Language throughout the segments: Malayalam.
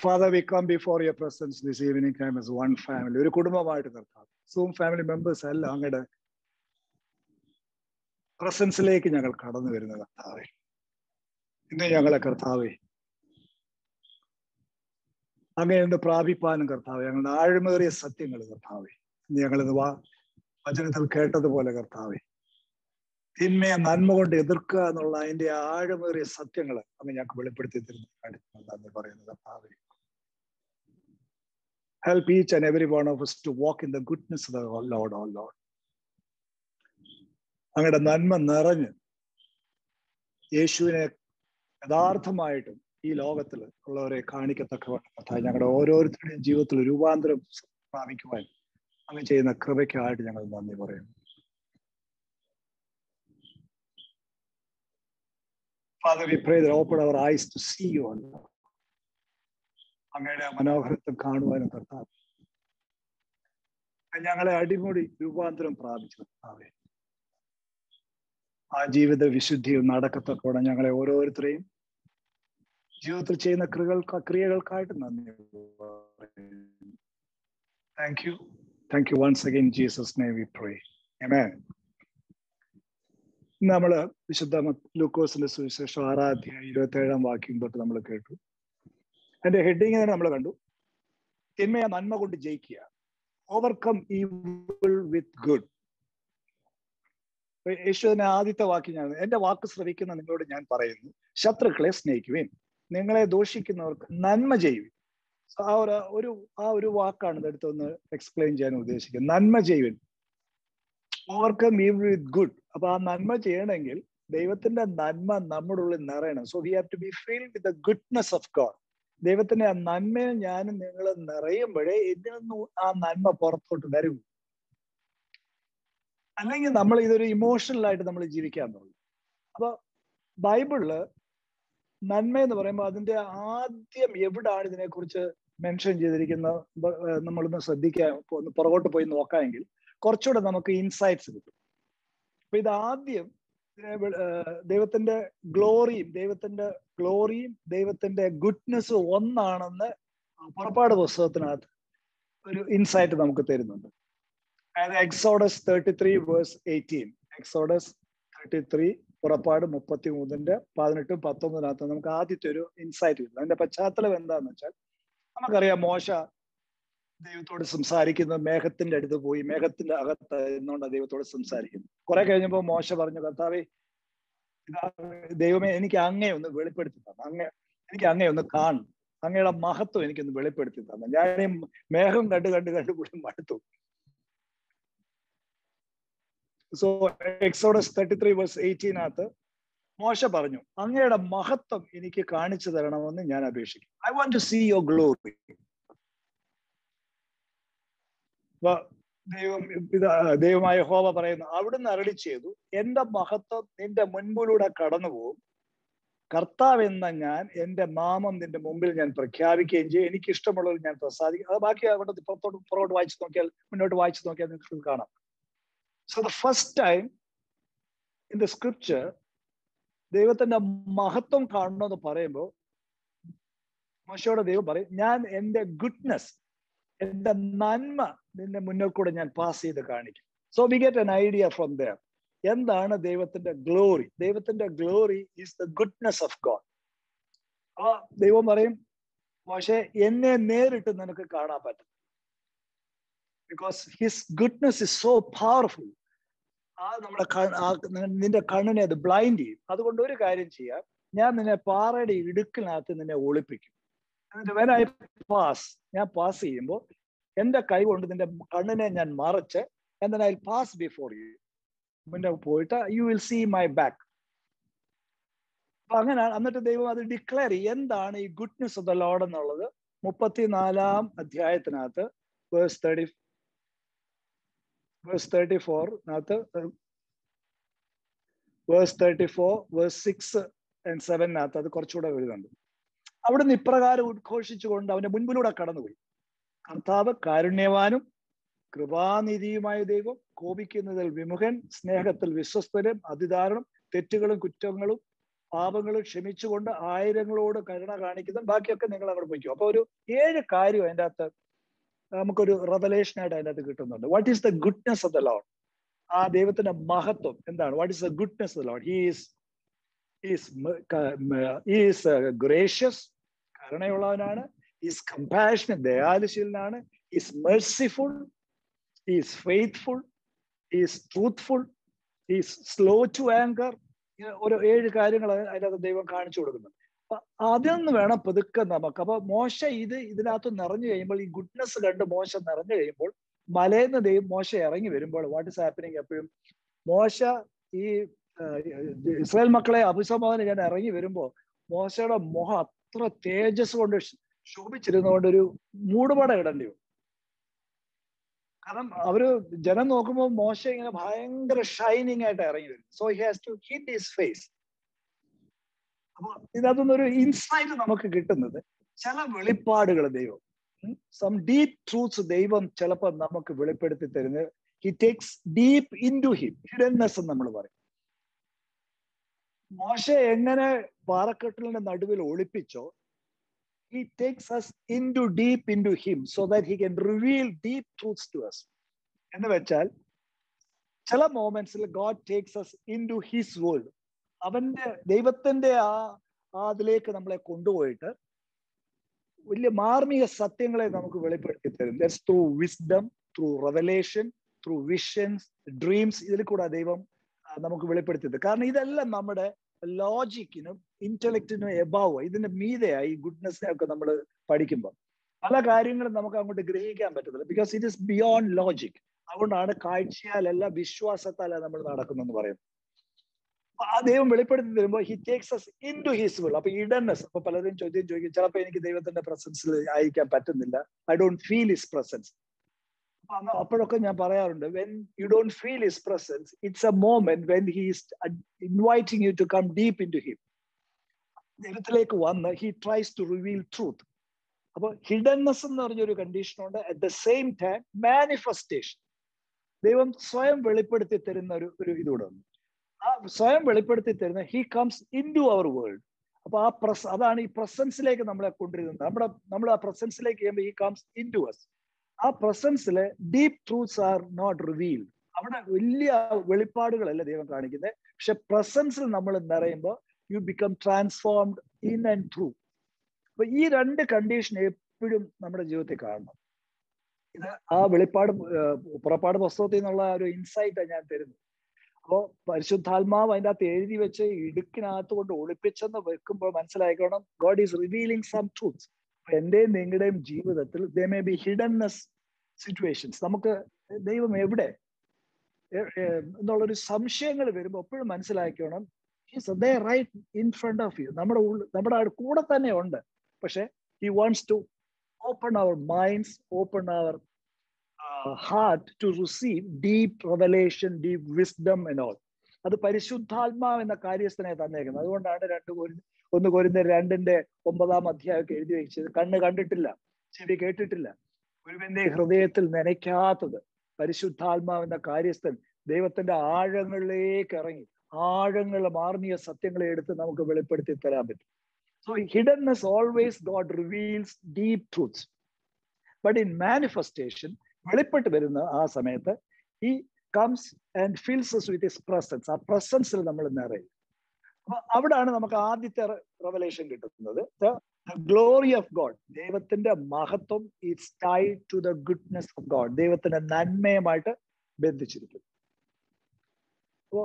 Father, we come before your presence this evening time as one family. ഒരു കുടുംബമായിട്ട് കർത്താവ് സൂം ഫാമിലി മെമ്പേഴ്സ് എല്ലാം അങ്ങയുടെ പ്രസൻസിലേക്ക് ഞങ്ങൾ കടന്നു വരുന്ന കർത്താവെ ഇന്ന് ഞങ്ങളെ കർത്താവെ അങ്ങയുടെ പ്രാപിപ്പാനും കർത്താവെ ഞങ്ങളുടെ ആഴമേറിയ സത്യങ്ങൾ കർത്താവെ ഇന്ന് ഞങ്ങളിത് വാ വചനത്തിൽ കേട്ടതുപോലെ കർത്താവെ തിന്മയെ നന്മ കൊണ്ട് എതിർക്കുക എന്നുള്ള അതിന്റെ ആഴമേറിയ സത്യങ്ങൾ അങ്ങ് ഞങ്ങൾക്ക് വെളിപ്പെടുത്തി തരുന്ന നന്ദി പറയുന്നത് കർത്താവെ help each and every one of us to walk in the goodness of the Lord, oh Lord. അങ്ങയുടെ നന്മ നിറഞ്ഞ് യേശുവിനെ യഥാർത്ഥമായിട്ടും ഈ ലോകത്തിൽ ഉള്ളവരെ കാണിക്കത്തക്കവണ്ണം ഞങ്ങളുടെ ഓരോരുത്തരുടെയും ജീവിതത്തിൽ രൂപാന്തരം പ്രാപിക്കുവാൻ അങ്ങ് ചെയ്യുന്ന കൃപയ്ക്കായിട്ട് ഞങ്ങൾ നന്ദി പറയുന്നു Father, we pray that open our eyes to see you, O Lord. അങ്ങയുടെ മനോഹരത്വം കാണുവാനും കർത്താവ് ഞങ്ങളെ അടിമുടി രൂപാന്തരം പ്രാപിച്ചു കർത്താവെ ആ ജീവിത വിശുദ്ധിയിൽ നടക്കത്തക്കോടെ ഞങ്ങളെ ഓരോരുത്തരെയും ജീവിതത്തിൽ ചെയ്യുന്ന ക്രിയകൾക്ക് ക്രിയകൾക്കായിട്ട് നന്ദി thank you thank you once again Jesus name we pray Amen. നമ്മള് വിശുദ്ധ ലൂക്കോസിന്റെ സുവിശേഷം ആറാം അധ്യായം ഇരുപത്തി ഏഴാം വാക്യം തൊട്ട് നമ്മൾ കേട്ടു അതിന്റെ ഹെഡിങ് തന്നെ നമ്മൾ കണ്ടു തിന്മയെ നന്മ കൊണ്ട് ജയിക്കുക ഓവർകം ഈവിൾ വിത്ത് ഗുഡ് യേശുവിന്റെ ആദ്യത്തെ വാക്യം ഞാൻ എന്റെ വാക്ക് ശ്രവിക്കുന്ന നിങ്ങളോട് ഞാൻ പറയുന്നു ശത്രുക്കളെ സ്നേഹിക്കുവേൻ നിങ്ങളെ ദോഷിക്കുന്നവർക്ക് നന്മ ചെയ്യുവിൻ ആ ഒരു ഒരു ആ ഒരു വാക്കാണ് ഇതെടുത്തൊന്ന് എക്സ്പ്ലെയിൻ ചെയ്യാൻ ഉദ്ദേശിക്കുന്നത് നന്മ ചെയ്യുവിൻ ഓവർകം ഈവിൾ വിത്ത് ഗുഡ് അപ്പൊ ആ നന്മ ചെയ്യണമെങ്കിൽ ദൈവത്തിന്റെ നന്മ നമ്മുടെ ഉള്ളിൽ നിറയണം so we have to be feel with the goodness of God ദൈവത്തിന്റെ ആ നന്മയെ ഞാനും നിങ്ങൾ നിറയുമ്പോഴേ ഇതിൽ നിന്ന് ആ നന്മ പുറത്തോട്ട് വരും അല്ലെങ്കിൽ നമ്മൾ ഇതൊരു ഇമോഷണൽ ആയിട്ട് നമ്മൾ ജീവിക്കാൻ തുടങ്ങും അപ്പൊ ബൈബിളില് നന്മ എന്ന് പറയുമ്പോൾ അതിന്റെ ആദ്യം എവിടാണ് ഇതിനെക്കുറിച്ച് മെൻഷൻ ചെയ്തിരിക്കുന്ന നമ്മളൊന്ന് ശ്രദ്ധിക്കാൻ ഒന്ന് പുറകോട്ട് പോയി നോക്കാമെങ്കിൽ കുറച്ചുകൂടെ നമുക്ക് ഇൻസൈറ്റ്സ് കിട്ടും അപ്പൊ ഇത് ആദ്യം ദൈവത്തിന്റെ ഗ്ലോറിയും ദൈവത്തിന്റെ ഗ്ലോറിയും ദൈവത്തിന്റെ ഗുഡ്നെസ്സും ഒന്നാണെന്ന് പുറപ്പാട് പുസ്തകത്തിനകത്ത് ഒരു ഇൻസൈറ്റ് നമുക്ക് തരുന്നുണ്ട് അതായത് Exodus thirty three verse eighteen Exodus thirty three പുറപ്പാട് മുപ്പത്തി മൂന്നിന്റെ പതിനെട്ടും പത്തൊമ്പതിനകത്ത് നമുക്ക് ആദ്യത്തെ ഒരു ഇൻസൈറ്റ് കിട്ടും അതിന്റെ പശ്ചാത്തലം എന്താന്ന് വെച്ചാൽ നമുക്കറിയാം മോശ ദൈവത്തോട് സംസാരിക്കുന്നത് മേഘത്തിന്റെ അടുത്ത് പോയി മേഘത്തിന്റെ അകത്ത് എന്നുകൊണ്ട് ദൈവത്തോട് സംസാരിക്കുന്നു കുറെ കഴിഞ്ഞപ്പോ മോശ പറഞ്ഞു കർത്താവേ ദൈവമേ എനിക്ക് അങ്ങേ ഒന്ന് വെളിപ്പെടുത്തി തന്നെ അങ്ങേ എനിക്ക് അങ്ങേ ഒന്ന് കാണും അങ്ങയുടെ മഹത്വം എനിക്കൊന്ന് വെളിപ്പെടുത്തി തന്നെ ഞാൻ ഈ മേഘം കണ്ട് കണ്ട് കണ്ട് കൂടി മടുത്തു so Exodus thirty three verse എയ്റ്റീനകത്ത് മോശ പറഞ്ഞു അങ്ങയുടെ മഹത്വം എനിക്ക് കാണിച്ചു തരണമെന്ന് ഞാൻ അപേക്ഷിക്കും I want to see your glory ദൈവം ഇത് ദൈവമായ ഹോവ പറയുന്നു അവിടുന്ന് അരളി ചെയ്തു എന്റെ മഹത്വം നിന്റെ മുൻപിലൂടെ കടന്നു പോകും കർത്താവ് എന്ന ഞാൻ എന്റെ നാമം നിന്റെ മുമ്പിൽ ഞാൻ പ്രഖ്യാപിക്കുകയും ചെയ്യും എനിക്ക് ഇഷ്ടമുള്ളവർ ഞാൻ പ്രസാദിക്കും അത് ബാക്കി അവിടെ പുറത്തോട്ട് പുറകോട്ട് വായിച്ചു നോക്കിയാൽ മുന്നോട്ട് വായിച്ചു നോക്കിയാൽ നിങ്ങൾക്ക് കാണാം so the first time in the scripture ദൈവത്തിന്റെ മഹത്വം കാണണമെന്ന് പറയുമ്പോൾ മോശയോടെ ദൈവം പറയും ഞാൻ എന്റെ ഗുഡ്നെസ് എന്റെ നന്മ നിന്റെ മുന്നിൽ കൂടെ ഞാൻ പാസ് ചെയ്ത് കാണിക്കും so we get an idea from there എന്താണ് ദൈവത്തിന്റെ ഗ്ലോറി ദൈവത്തിന്റെ glory is the goodness of God ആ ദൈവം പറയും പക്ഷെ എന്നെ നേരിട്ട് നിനക്ക് കാണാൻ പറ്റും because his goodness is so powerful ആ നമ്മുടെ നിന്റെ കണ്ണിനെ അത് ബ്ലൈൻഡ് ചെയ്യും അതുകൊണ്ട് ഒരു കാര്യം ചെയ്യാം ഞാൻ നിന്നെ പാറയുടെ ഇടുക്കിനകത്ത് നിന്നെ ഒളിപ്പിക്കും എന്നിട്ട് വെൻ ഐ പാസ് ഞാൻ പാസ് ചെയ്യുമ്പോൾ എന്റെ കൈ കൊണ്ട് നിന്റെ കണ്ണിനെ ഞാൻ മറച്ച് എന്നാൽ ഐ പാസ് ബിഫോർ യു മുന്നേ പോയിട്ട് you will see my back അപ്പൊ അങ്ങനെ എന്നിട്ട് ദൈവം അത് ഡിക്ലെയർ ചെയ്യും എന്താണ് ഈ ഗുഡ്നെസ് ഓഫ് ദ ലോഡ് എന്നുള്ളത് മുപ്പത്തിനാലാം അധ്യായത്തിനകത്ത് വേഴ്സ് തേർട്ടി വേഴ്സ് തേർട്ടി ഫോറിനകത്ത് verse thirty four verse six and സെവനകത്ത് അത് കുറച്ചുകൂടെ വരുന്നുണ്ട് അവിടുന്ന് ഇപ്രകാരം ഉദ്ഘോഷിച്ചുകൊണ്ട് അവന്റെ മുൻപിലൂടെ കടന്നുപോയി കർത്താവ് കാരുണ്യവാനും കൃപാനിധിയുമായ ദൈവം കോപിക്കുന്നതിൽ വിമുഖൻ സ്നേഹത്തിൽ വിശ്വസ്തരും അതിദാരണം തെറ്റുകളും കുറ്റങ്ങളും പാപങ്ങൾ ക്ഷമിച്ചുകൊണ്ട് ആയിരങ്ങളോട് കരുണ കാണിക്കുന്ന ബാക്കിയൊക്കെ നിങ്ങൾ അങ്ങോട്ട് പോയിക്കും അപ്പൊ ഒരു ഏഴ് കാര്യം അതിൻ്റെ അകത്ത് നമുക്കൊരു റെവലേഷൻ ആയിട്ട് അതിൻ്റെ അകത്ത് കിട്ടുന്നുണ്ട് what is the goodness of the Lord ആ ദൈവത്തിന്റെ മഹത്വം എന്താണ് what is the goodness of the Lord he's is is gracious കരുണയുള്ളവനാണ് ഈസ് കമ്പാഷന് ദയാലുശീലനാണ് is merciful is faithful is truthful is slow to anger ഒരു ഏഴ് കാര്യങ്ങൾ അതിനകത്ത് ദൈവം കാണിച്ചു കൊടുക്കുന്നുണ്ട് അപ്പൊ അതിൽ നിന്ന് വേണം പതുക്കെ നമുക്ക് അപ്പൊ മോശ ഇത് ഇതിനകത്ത് നിറഞ്ഞു കഴിയുമ്പോൾ ഈ ഗുഡ്നെസ് കണ്ട് മോശ നിറഞ്ഞു കഴിയുമ്പോൾ മലയെന്ന് ദൈവം മോശ ഇറങ്ങി വരുമ്പോൾ വാട്ട് ഇസ് ഹാപ്പനിങ് എപ്പോഴും മോശ ഈ ഇസ്രായേൽ മക്കളെ അഭിസംബോധന ഞാൻ ഇറങ്ങി വരുമ്പോൾ മോശയുടെ മുഖം അത്ര തേജസ് കൊണ്ട് ശോഭിച്ചിരുന്നതുകൊണ്ട് ഒരു മൂടുപട ഇടേണ്ടി വന്നു കാരണം അവര് ജനം നോക്കുമ്പോൾ മോശ ഇങ്ങനെ ഭയങ്കര ഷൈനിങ് ആയിട്ട് ഇറങ്ങി വരും so he has to hide his face അപ്പൊ ഇതിനകത്തുനിന്ന് ഒരു ഇൻസൈറ്റ് നമുക്ക് കിട്ടുന്നത് ചില വെളിപ്പാടുകൾ ദൈവം സം ഡീപ് ട്രൂത്ത്സ് ദൈവം ചിലപ്പോൾ നമുക്ക് വെളിപ്പെടുത്തി തരുന്നത് he takes deep into him hiddenness എന്ന് നമ്മൾ പറയും മോശ എങ്ങനെ പാറക്കെട്ടലിന്റെ നടുവിൽ ഒളിപ്പിച്ചോ he takes us into deep into him so that he can reveal deep truths to us എന്ന് വെച്ചാൽ ചില മോമെന്റ്സിൽ God takes us into his world അവന്റെ ദൈവത്തിന്റെ ആ അതിലേക്ക് നമ്മളെ കൊണ്ടുപോയിട്ട് വലിയ മാർമിക സത്യങ്ങളെ നമുക്ക് വെളിപ്പെടുത്തി തരും that's through wisdom through revelation through visions dreams ഇതിൽ കൂടെ ദൈവം നമുക്ക് വെളിപ്പെടുത്തി തരും കാരണം ഇതെല്ലാം നമ്മുടെ ലോജിക്കിനും ഇന്റലക്റ്റിനും എബാവ് ഇതിന്റെ മീതെയായി ഈ ഗുഡ്നെസ്സിനെ ഒക്കെ നമ്മൾ പഠിക്കുമ്പോൾ പല കാര്യങ്ങളും നമുക്ക് അങ്ങോട്ട് ഗ്രഹിക്കാൻ പറ്റത്തില്ല because it is beyond logic അതുകൊണ്ടാണ് കാഴ്ചയാലല്ല വിശ്വാസത്താല നമ്മൾ നടക്കുന്നെന്ന് പറയുന്നത് ആ ദൈവം വെളിപ്പെടുത്തി തരുമ്പോൾ he takes us into his will അപ്പൊ ഇഡൻനെസ് അപ്പൊ പലരും ചോദ്യം ചോദിക്കും ചിലപ്പോൾ എനിക്ക് ദൈവത്തിന്റെ പ്രസൻസിൽ ആയിരിക്കാൻ പറ്റുന്നില്ല I don't feel his presence അപ്പോഴൊക്കെ ഞാൻ പറയാറുണ്ട് when you don't feel his presence it's a moment when he is inviting you to come deep into him ദൈവത്തിലേക്ക് വന്ന് he tries to reveal truth അപ്പൊ ഹിഡൻനെസ് എന്ന് പറഞ്ഞൊരു കണ്ടീഷൻ ഉണ്ട് at the same time manifestation ദൈവം സ്വയം വെളിപ്പെടുത്തി തരുന്ന ഒരു ഒരു ഇതൂടെ ഉണ്ട് ആ സ്വയം വെളിപ്പെടുത്തി തരുന്ന he comes into our world അപ്പൊ ആ പ്രസ് അതാണ് ഈ പ്രസൻസിലേക്ക് നമ്മളെ കൊണ്ടിരുന്നത് നമ്മുടെ നമ്മൾ ആ പ്രസൻസിലേക്ക് ചെയ്യുമ്പോൾ he comes into us ആ പ്രസൻസിൽ deep truths are not revealed അവിടെ വലിയ വെളിപ്പാടുകളല്ല ദൈവം കാണിക്കുന്നത് പക്ഷെ പ്രസൻസിൽ നമ്മൾ നിറയുമ്പോൾ you become transformed in and through അപ്പൊ ഈ രണ്ട് കണ്ടീഷൻ എപ്പോഴും നമ്മുടെ ജീവിതത്തിൽ കാണണം ഇത് ആ വെളിപ്പാട് പുറപ്പാട് പുസ്തകത്തിൽ നിന്നുള്ള ഒരു ഇൻസൈറ്റ് ഞാൻ തരുന്നു അപ്പോ പരിശുദ്ധാത്മാവ് അതിൻ്റെ അകത്ത് എഴുതി വെച്ച് ഇടുക്കിനകത്ത് കൊണ്ട് ഒളിപ്പിച്ചെന്ന് വെക്കുമ്പോൾ മനസ്സിലാക്കണം God is revealing some truths എന്റെയും നിങ്ങളുടെയും ജീവിതത്തിൽ they may be hiddenness situations നമുക്ക് ദൈവം എവിടെ എന്നുള്ളൊരു സംശയങ്ങൾ വരുമ്പോൾ എപ്പോഴും മനസ്സിലാക്കണം they right in front of you നമ്മുടെ നമ്മുടെ കൂടെ തന്നെ ഉണ്ട് പക്ഷെ he wants to open our minds open our heart to receive deep revelation deep wisdom and all അത് പരിശുദ്ധാത്മാവ് എന്ന കാര്യസ്ഥനെ തന്നേക്കുന്നത് അതുകൊണ്ടാണ് രണ്ട് കോരി ഒന്ന് കോരിന്റെ രണ്ടിന്റെ ഒമ്പതാം അധ്യായമൊക്കെ എഴുതി വെച്ചത് കണ്ണ് കണ്ടിട്ടില്ല ചെവി കേട്ടിട്ടില്ല ഒരുവന്റെ ഹൃദയത്തിൽ നനയ്ക്കാത്തത് പരിശുദ്ധാത്മാവെന്ന കാര്യസ്ഥൻ ദൈവത്തിന്റെ ആഴങ്ങളിലേക്ക് ഇറങ്ങി ആഴങ്ങളിലെ മാർമിക സത്യങ്ങളെ എടുത്ത് നമുക്ക് വെളിപ്പെടുത്തി തരാൻ പറ്റും so hiddenness always God reveals deep truths but in manifestation വെളിപ്പെട്ട് വരുന്ന ആ സമയത്ത് ഈ comes and feels with his presence ആ പ്രസൻസിൽ നമ്മൾ നിറയും അപ്പൊ അവിടാണ് നമുക്ക് ആദ്യത്തെ റെവലേഷൻ കിട്ടുന്നത് ഗ്ലോറി ഓഫ് ഗോഡ് ദൈവത്തിന്റെ മഹത്വം it's tie to the goodness of God ദൈവത്തിന്റെ നന്മയുമായിട്ട് ബന്ധിച്ചിരിക്കുന്നു അപ്പോ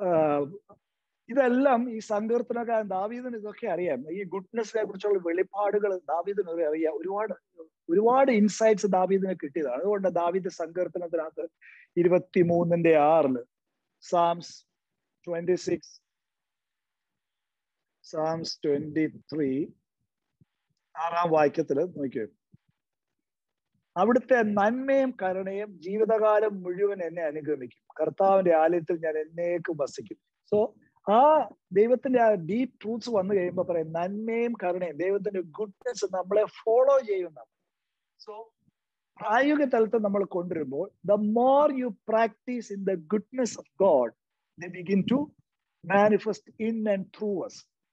ഇതെല്ലാം ഈ സങ്കീർത്തനക്കാരൻ ദാവീദിന് ഇതൊക്കെ അറിയാം ഈ ഗുഡ്നെസ്സിനെ കുറിച്ചുള്ള വെളിപ്പാടുകൾ ദാവീദിന് അറിയാം ഒരുപാട് ഒരുപാട് ഇൻസൈറ്റ്സ് ദാവീദിന് കിട്ടിയതാണ് അതുകൊണ്ട് ദാവീദ് സങ്കീർത്തനത്തിനകത്ത് ഇരുപത്തി മൂന്നിന്റെ ആറില് Psalms twenty six Psalms twenty three ആറാം വാക്യത്തില് നോക്കിയോ അവിടുത്തെ നന്മയും കരുണയും ജീവിതകാലം മുഴുവൻ എന്നെ അനുഗമിക്കും കർത്താവിന്റെ ആലയത്തിൽ ഞാൻ എന്നേക്കും വസിക്കും സോ ആ ദൈവത്തിന്റെ ആ ഡീപ് ട്രൂത്ത്സ് വന്നു കഴിയുമ്പോൾ പറയും നന്മയും കരുണയും ദൈവത്തിന്റെ ഗുഡ്നെസ് നമ്മളെ ഫോളോ ചെയ്യുന്ന സോ പ്രായോഗിക തലത്തിൽ നമ്മൾ കൊണ്ടുവരുമ്പോൾ the more you practice in the goodness of God the begin to manifest in and through us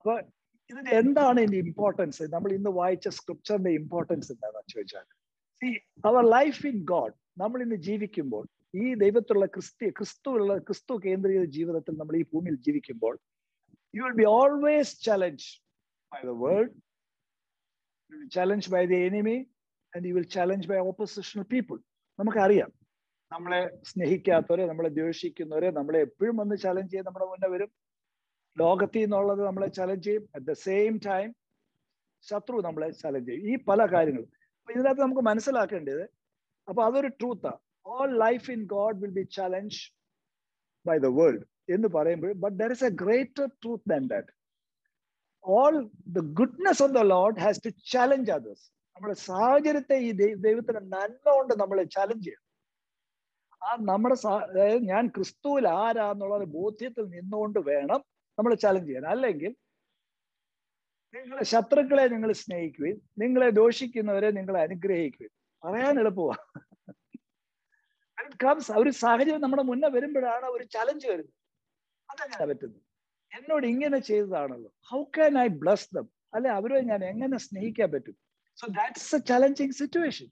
അപ്പൊ ഇതിന്റെ എന്താണ് ഇതിന്റെ ഇമ്പോർട്ടൻസ് നമ്മൾ ഇന്ന് വായിച്ച സ്ക്രിപ്ചറിന്റെ ഇമ്പോർട്ടൻസ് എന്താണെന്ന് ചോദിച്ചാൽ see our life in God നമ്മൾ ഇന്ന് ജീവിക്കുമ്പോൾ ഈ ദൈവത്തിലുള്ള ക്രിസ്ത്യ ക്രിസ്തുവുള്ള ക്രിസ്തു കേന്ദ്രീയ ജീവിതത്തിൽ നമ്മൾ ഈ ഭൂമിയിൽ ജീവിക്കുമ്പോൾ you will be always challenge by the world challenge by the enemy and you will challenge by oppositional people നമുക്കറിയാം നമ്മളെ സ്നേഹിക്കാത്തവരെ നമ്മളെ ദ്വേഷിക്കുന്നവരെ നമ്മളെ എപ്പോഴും വന്ന് ചലഞ്ച് ചെയ്ത് നമ്മുടെ മുന്നേ വരും ലോകത്തിൽ നിന്നുള്ളത് നമ്മളെ ചലഞ്ച് ചെയ്യും അറ്റ് ദ സെയിം ടൈം ശത്രു നമ്മളെ ചലഞ്ച് ചെയ്യും ഈ പല കാര്യങ്ങളും അപ്പൊ ഇതിനകത്ത് നമുക്ക് മനസ്സിലാക്കേണ്ടത് അപ്പൊ അതൊരു ട്രൂത്താ all life in God will be challenge by the world എന്ന് പറയുമ്പോൾ but there is a greater truth than that all the goodness of the Lord has to challenge others നമ്മുടെ സാഹചര്യത്തെ ഈ ദൈവത്തിന്റെ നന്മ കൊണ്ട് നമ്മളെ ചലഞ്ച് ചെയ്യണം ആ നമ്മുടെ അതായത് ഞാൻ ക്രിസ്തുവിൽ ആരാന്നുള്ള ബോധ്യത്തിൽ നിന്നുകൊണ്ട് വേണം നമ്മൾ ചലഞ്ച് ചെയ്യാൻ അല്ലെങ്കിൽ നിങ്ങളെ ശത്രുക്കളെ നിങ്ങൾ സ്നേഹിക്കുകയും നിങ്ങളെ ദോഷിക്കുന്നവരെ നിങ്ങൾ അനുഗ്രഹിക്കുകയും പറയാൻ എളുപ്പമാണ് കംസ് ഒരു സാഹചര്യം നമ്മുടെ മുന്നേ വരുമ്പോഴാണ് ഒരു ചലഞ്ച് വരുന്നത് അതെങ്ങനെ പറ്റുന്നത് എന്നോട് ഇങ്ങനെ ചെയ്തതാണല്ലോ how can I bless them അല്ലെ അവരെ ഞാൻ എങ്ങനെ സ്നേഹിക്കാൻ പറ്റും so that's a challenging situation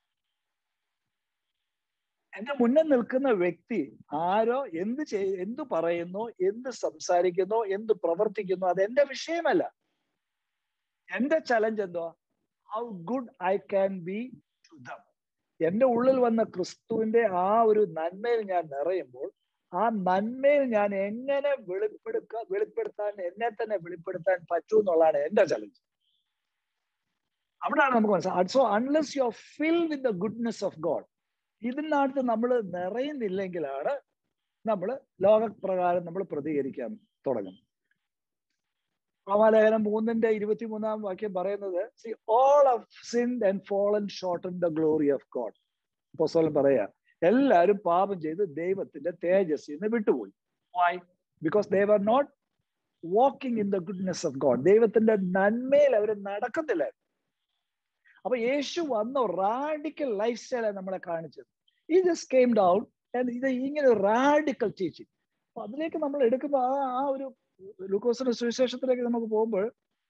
എന്റെ മുന്നിൽ നിൽക്കുന്ന വ്യക്തി ആരോ എന്ത് ചെയ് എന്ത് പറയുന്നു എന്ത് സംസാരിക്കുന്നു എന്ത് പ്രവർത്തിക്കുന്നു അത് എന്റെ വിഷയമല്ല എന്റെ ചലഞ്ച് എന്തുവാ how good I can be to them എന്റെ ഉള്ളിൽ വന്ന ക്രിസ്തുവിന്റെ ആ ഒരു നന്മയിൽ ഞാൻ നിറയുമ്പോൾ ആ നന്മയിൽ ഞാൻ എങ്ങനെ വെളിപ്പെടുക്ക വെളിപ്പെടുത്താൻ എന്നെ തന്നെ വെളിപ്പെടുത്താൻ പറ്റൂ എന്നുള്ളതാണ് എന്റെ ചലഞ്ച് അവിടെയാണ് നമുക്ക് മനസ്സിലായത് so unless you are fill with the goodness of God ഇതിനകത്ത് നമ്മൾ നിറയുന്നില്ലെങ്കിലാണ് നമ്മൾ ലോകപ്രകാരം നമ്മൾ പ്രതികരിക്കാൻ തുടങ്ങും റോമാലേഖനം മൂന്നിന്റെ ഇരുപത്തിമൂന്നാം വാക്യം പറയുന്നത് see all of sin and fallen short in the glory of God പൊസോലൻ പറയാ എല്ലാവരും പാപം ചെയ്ത് ദൈവത്തിന്റെ തേജസ്സിൽ നിന്ന് വിട്ടുപോയി why because they are not walking in the goodness of God ദൈവത്തിന്റെ നന്മയിൽ അവർ നടക്കത്തില്ല അപ്പൊ യേശു വന്ന റാഡിക്കൽ ലൈഫ് സ്റ്റൈലാണ് നമ്മളെ കാണിച്ചത് ഈ ജസ്റ്റ് കെയിം ഡൗൺ ഇത് ഇങ്ങനെ റാഡിക്കൽ ടീച്ചിങ് അപ്പൊ അതിലേക്ക് നമ്മൾ എടുക്കുമ്പോൾ ആ ആ ഒരു ലൂക്കോസിന്റെ സുവിശേഷത്തിലേക്ക് നമുക്ക് പോകുമ്പോൾ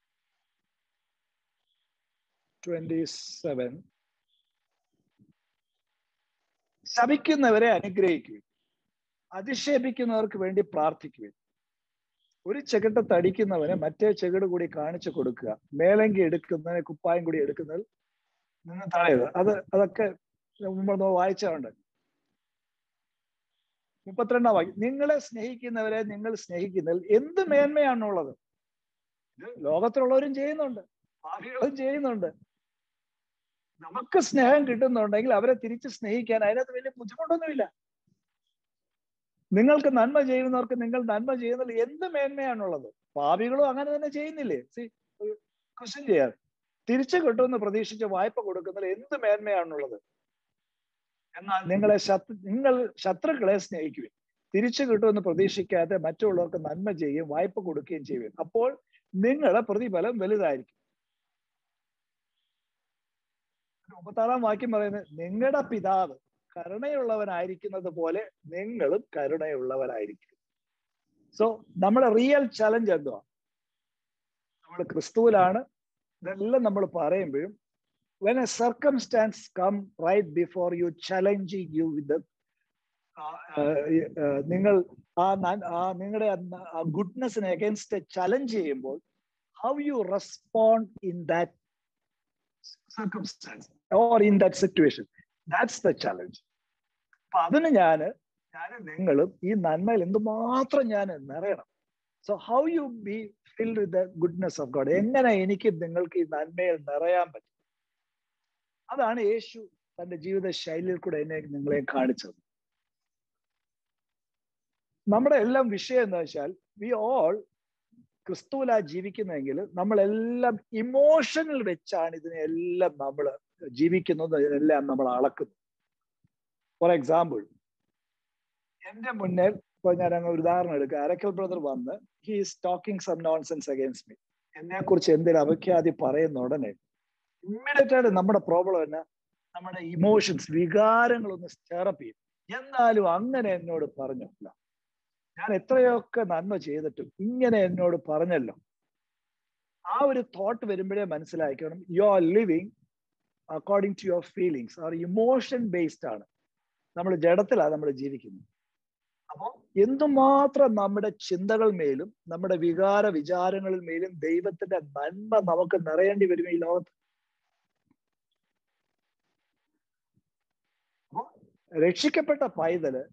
ട്വന്റി സെവൻ ശപിക്കുന്നവരെ അനുഗ്രഹിക്കുകയും അധിക്ഷേപിക്കുന്നവർക്ക് വേണ്ടി പ്രാർത്ഥിക്കുകയും ഒരു ചെകിട്ട തടിക്കുന്നവനെ മറ്റേ ചെകിട് കൂടി കാണിച്ചു കൊടുക്കുക മേലങ്കി എടുക്കുന്നതിനെ കുപ്പായം കൂടി എടുക്കുന്നതിൽ നിന്ന് തടയുക അത് അതൊക്കെ മുമ്പ് വായിച്ചുണ്ട് മുപ്പത്തിരണ്ടാം വാക്യം നിങ്ങളെ സ്നേഹിക്കുന്നവരെ നിങ്ങൾ സ്നേഹിക്കുന്നതിൽ എന്ത് മേന്മയാണുള്ളത് ഇത് ലോകത്തിലുള്ളവരും ചെയ്യുന്നുണ്ട് ഭാവികളും ചെയ്യുന്നുണ്ട് നമുക്ക് സ്നേഹം കിട്ടുന്നുണ്ടെങ്കിൽ അവരെ തിരിച്ച് സ്നേഹിക്കാൻ അതിനകത്ത് വലിയ ബുദ്ധിമുട്ടൊന്നുമില്ല നിങ്ങൾക്ക് നന്മ ചെയ്യുന്നവർക്ക് നിങ്ങൾ നന്മ ചെയ്യുന്നതിൽ എന്ത് മേന്മയാണുള്ളത് ഭാവികളും അങ്ങനെ തന്നെ ചെയ്യുന്നില്ലേ സി ക്വസ്റ്റ്യൻ ചെയ്യാൻ തിരിച്ചു കിട്ടുമെന്ന് പ്രതീക്ഷിച്ച് വായ്പ കൊടുക്കുന്നതിൽ എന്ത് മേന്മയാണുള്ളത് എന്നാൽ നിങ്ങളെ ശത്രു നിങ്ങൾ ശത്രുക്കളെ സ്നേഹിക്കുകയും തിരിച്ചു കിട്ടുമെന്ന് പ്രതീക്ഷിക്കാതെ മറ്റുള്ളവർക്ക് നന്മ ചെയ്യുകയും വായ്പ കൊടുക്കുകയും ചെയ്യുകയും അപ്പോൾ നിങ്ങളുടെ പ്രതിഫലം വലുതായിരിക്കും മുപ്പത്താറാം വാക്യം പറയുന്നത് നിങ്ങളുടെ പിതാവ് കരുണയുള്ളവനായിരിക്കുന്നത് പോലെ നിങ്ങളും കരുണയുള്ളവരായിരിക്കും സോ നമ്മുടെ റിയൽ ചലഞ്ച് എന്തുവാ നമ്മൾ ക്രിസ്തുവിലാണ് ഇതെല്ലാം നമ്മൾ പറയുമ്പോഴും when a circumstance come right before you challenging you with the നിങ്ങൾ ആ ആ നിങ്ങളുടെ ആ ഗുഡ്നെസ്സിനെ അഗേൻസ്റ്റ് ചലഞ്ച് ചെയ്യുമ്പോൾ how you respond in that circumstance or in that situation that's the challenge അപ്പൊ അതിന് ഞാൻ ഞാൻ നിങ്ങളും ഈ നന്മയിൽ എന്തുമാത്രം ഞാൻ നിറയണം so how you be filled with the goodness of God എങ്ങനെ എനിക്ക് നിങ്ങൾക്ക് ഈ നന്മയിൽ നിറയാൻ പറ്റും അതാണ് യേശു തന്റെ ജീവിത ശൈലിയിൽ കൂടെ എന്നെ നിങ്ങളെ കാണിച്ചത് നമ്മുടെ എല്ലാം വിഷയം എന്താ വെച്ചാൽ വി ഓൾ ക്രിസ്തുവിലാ ജീവിക്കുന്നെങ്കിൽ നമ്മളെല്ലാം ഇമോഷനിൽ വെച്ചാണ് ഇതിനെല്ലാം നമ്മൾ ജീവിക്കുന്നത് എല്ലാം നമ്മൾ അളക്കുന്നത് ഫോർ എക്സാമ്പിൾ എന്റെ മുന്നിൽ ഇപ്പൊ ഞാൻ അങ്ങ് ഒരു ഉദാഹരണം എടുക്കുക അരക്കൽ ബ്രദർ വന്ന് he is talking some nonsense against me എന്നെ കുറിച്ച് എന്തെങ്കിലും അപഖ്യാതി പറയുന്ന ഉടനെ ഇമ്മീഡിയറ്റ് ആയിട്ട് നമ്മുടെ പ്രോബ്ലം തന്നെ നമ്മുടെ ഇമോഷൻസ് വികാരങ്ങളൊന്ന് സ്റ്റെറപ്പ് ചെയ്യും എന്നാലും അങ്ങനെ എന്നോട് പറഞ്ഞില്ല ഞാൻ എത്രയൊക്കെ നന്മ ചെയ്തിട്ടും ഇങ്ങനെ എന്നോട് പറഞ്ഞല്ലോ ആ ഒരു തോട്ട് വരുമ്പോഴേ മനസ്സിലാക്കണം you are living according to your feelings are emotion based ആണ് നമ്മൾ ജഡത്തിലാണ് നമ്മൾ ജീവിക്കുന്നത് അപ്പോൾ എന്തുമാത്രം നമ്മുടെ ചിന്തകൾ മേലും നമ്മുടെ വികാര വിചാരങ്ങളിൽ മേലും ദൈവത്തിന്റെ നന്മ നമുക്ക് നിറയേണ്ടി വരും ഈ ലോകത്ത് അപ്പോ രക്ഷിക്കപ്പെട്ട പൈതല്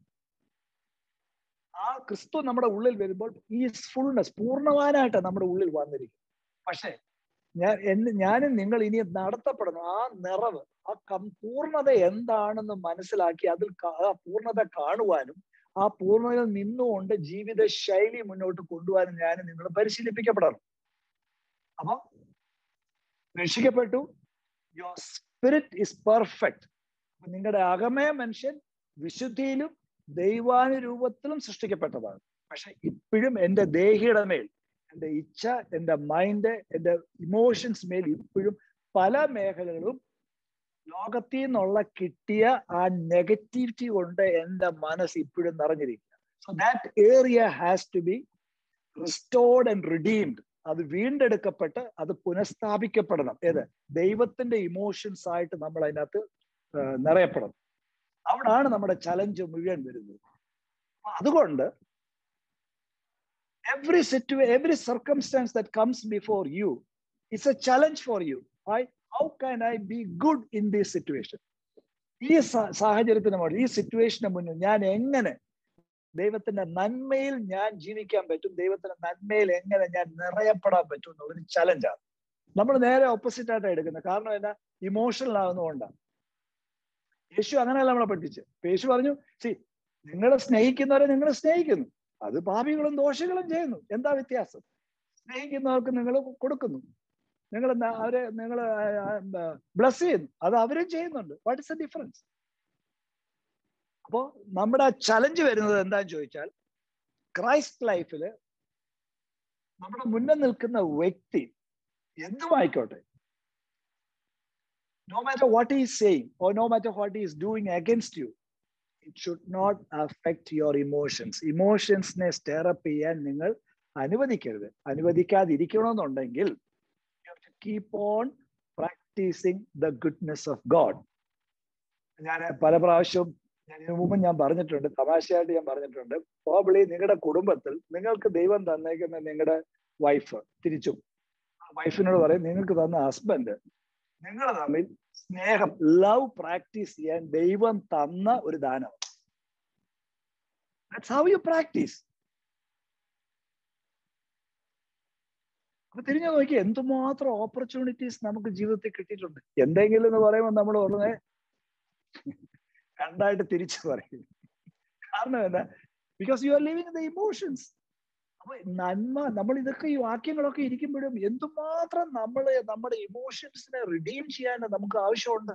ആ ക്രിസ്തു നമ്മുടെ ഉള്ളിൽ വരുമ്പോൾ ഈ ഫുൾനെസ് പൂർണ്ണവാനായിട്ട് നമ്മുടെ ഉള്ളിൽ വന്നിരിക്കും പക്ഷേ ഞാൻ എന്ന് ഞാനും നിങ്ങൾ ഇനി നടത്തപ്പെടുന്നു ആ നിറവ് ആ കം പൂർണ്ണത എന്താണെന്ന് മനസ്സിലാക്കി അതിൽ ആ പൂർണ്ണത കാണുവാനും ആ പൂർണ്ണതയിൽ നിന്നുകൊണ്ട് ജീവിത ശൈലി മുന്നോട്ട് കൊണ്ടുപോകാനും ഞാനും നിങ്ങൾ പരിശീലിപ്പിക്കപ്പെടണം അപ്പൊ രക്ഷിക്കപ്പെട്ടു യുവർ സ്പിരിറ്റ് ഇസ് പെർഫെക്റ്റ് നിങ്ങളുടെ അകമേ മനുഷ്യൻ വിശുദ്ധിയിലും ദൈവാനുരൂപത്തിലും സൃഷ്ടിക്കപ്പെട്ടതാണ് പക്ഷെ ഇപ്പോഴും എൻ്റെ ദേഹിയുടെ മേൽ എൻ്റെ ഇച്ഛ എൻ്റെ മൈൻഡ് എൻ്റെ ഇമോഷൻസ് മേൽ ഇപ്പോഴും പല മേഖലകളും ലോകത്തിൽ നിന്നുള്ള കിട്ടിയ ആ നെഗറ്റിവിറ്റി കൊണ്ട് എൻ്റെ മനസ്സ് ഇപ്പോഴും നിറഞ്ഞിരിക്കുക so that area has to be restored and redeemed അത് വീണ്ടെടുക്കപ്പെട്ട് അത് പുനഃസ്ഥാപിക്കപ്പെടണം ഏത് ദൈവത്തിന്റെ ഇമോഷൻസ് ആയിട്ട് നമ്മൾ അതിനകത്ത് നിറയപ്പെടണം അവിടാണ് നമ്മുടെ ചലഞ്ച് മുഴുവൻ വരുന്നത് അതുകൊണ്ട് every situation, every circumstance that comes before you, it's a challenge for you. I, how can I be good in this situation? ഈ സാഹചര്യത്തിന് മുകളിൽ ഈ സിറ്റുവേഷന് മുന്നിൽ ഞാൻ എങ്ങനെ ദൈവത്തിന്റെ നന്മയിൽ ഞാൻ ജീവിക്കാൻ പറ്റും ദൈവത്തിന്റെ നന്മയിൽ എങ്ങനെ ഞാൻ നിറയപ്പെടാൻ പറ്റും എന്നുള്ളൊരു ചലഞ്ചാണ് നമ്മൾ നേരെ ഓപ്പോസിറ്റ് ആയിട്ട് എടുക്കുന്നത് കാരണം എന്നാ ഇമോഷണൽ ആകുന്നതുകൊണ്ടാണ് യേശു അങ്ങനെയല്ല നമ്മളെ പഠിപ്പിച്ച് യേശു പറഞ്ഞു സി നിങ്ങളെ സ്നേഹിക്കുന്നവരെ നിങ്ങൾ സ്നേഹിക്കുന്നു അത് പാപികളും ദോഷികളും ചെയ്യുന്നു എന്താ വ്യത്യാസം സ്നേഹിക്കുന്നവർക്ക് നിങ്ങൾ കൊടുക്കുന്നു നിങ്ങൾ അവരെ നിങ്ങൾ ബ്ലസ് ചെയ്യുന്നു അത് അവരും ചെയ്യുന്നുണ്ട് വാട്ട് ഇസ് എ ഡിഫറൻസ് അപ്പോ നമ്മുടെ ചലഞ്ച് വരുന്നത് എന്താന്ന് ചോദിച്ചാൽ ക്രൈസ്റ്റ് ലൈഫില് നമ്മുടെ മുന്നിൽ നിൽക്കുന്ന വ്യക്തി എന്തുമായിക്കോട്ടെ no matter what is saying or no matter what is doing against you it should not affect your emotions ഇമോഷൻസിനെ സ്റ്റെയറപ്പ് ചെയ്യാൻ നിങ്ങൾ അനുവദിക്കരുത് അനുവദിക്കാതിരിക്കണമെന്നുണ്ടെങ്കിൽ keep on practicing the goodness of God ഞാൻ പല പ്രാവശ്യവും ഞാൻ ഇതിനു മുമ്പ് ഞാൻ പറഞ്ഞിട്ടുണ്ട് തമാശയായിട്ട് ഞാൻ പറഞ്ഞിട്ടുണ്ട് പ്രോബ്ലി നിങ്ങളുടെ കുടുംബത്തിൽ നിങ്ങൾക്ക് ദൈവം തന്നേക്കുന്ന നിങ്ങളുടെ വൈഫ് തിരിച്ചും വൈഫിനോട് പറയും നിങ്ങൾക്ക് തന്ന ഹസ്ബൻഡ് നിങ്ങൾ തമ്മിൽ സ്നേഹം ലവ് പ്രാക്ടീസ് ചെയ്യാൻ ദൈവം തന്ന ഒരു ദാനം ദാറ്റ്സ് ഹൗ യു പ്രാക്ടീസ് അപ്പൊ തിരിഞ്ഞു നോക്കി എന്തുമാത്രം ഓപ്പർച്യൂണിറ്റീസ് നമുക്ക് ജീവിതത്തിൽ കിട്ടിയിട്ടുണ്ട് എന്തെങ്കിലും എന്ന് പറയുമ്പോൾ നമ്മൾ ഉടനെ രണ്ടായിട്ട് തിരിച്ചു പറയും കാരണം എന്താ because you are living the emotions അപ്പൊ നന്മ നമ്മൾ ഇതൊക്കെ ഈ വാക്യങ്ങളൊക്കെ ഇരിക്കുമ്പോഴും എന്തുമാത്രം നമ്മൾ നമ്മുടെ ഇമോഷൻസിനെ റിഡീം ചെയ്യാൻ നമുക്ക് ആവശ്യമുണ്ട്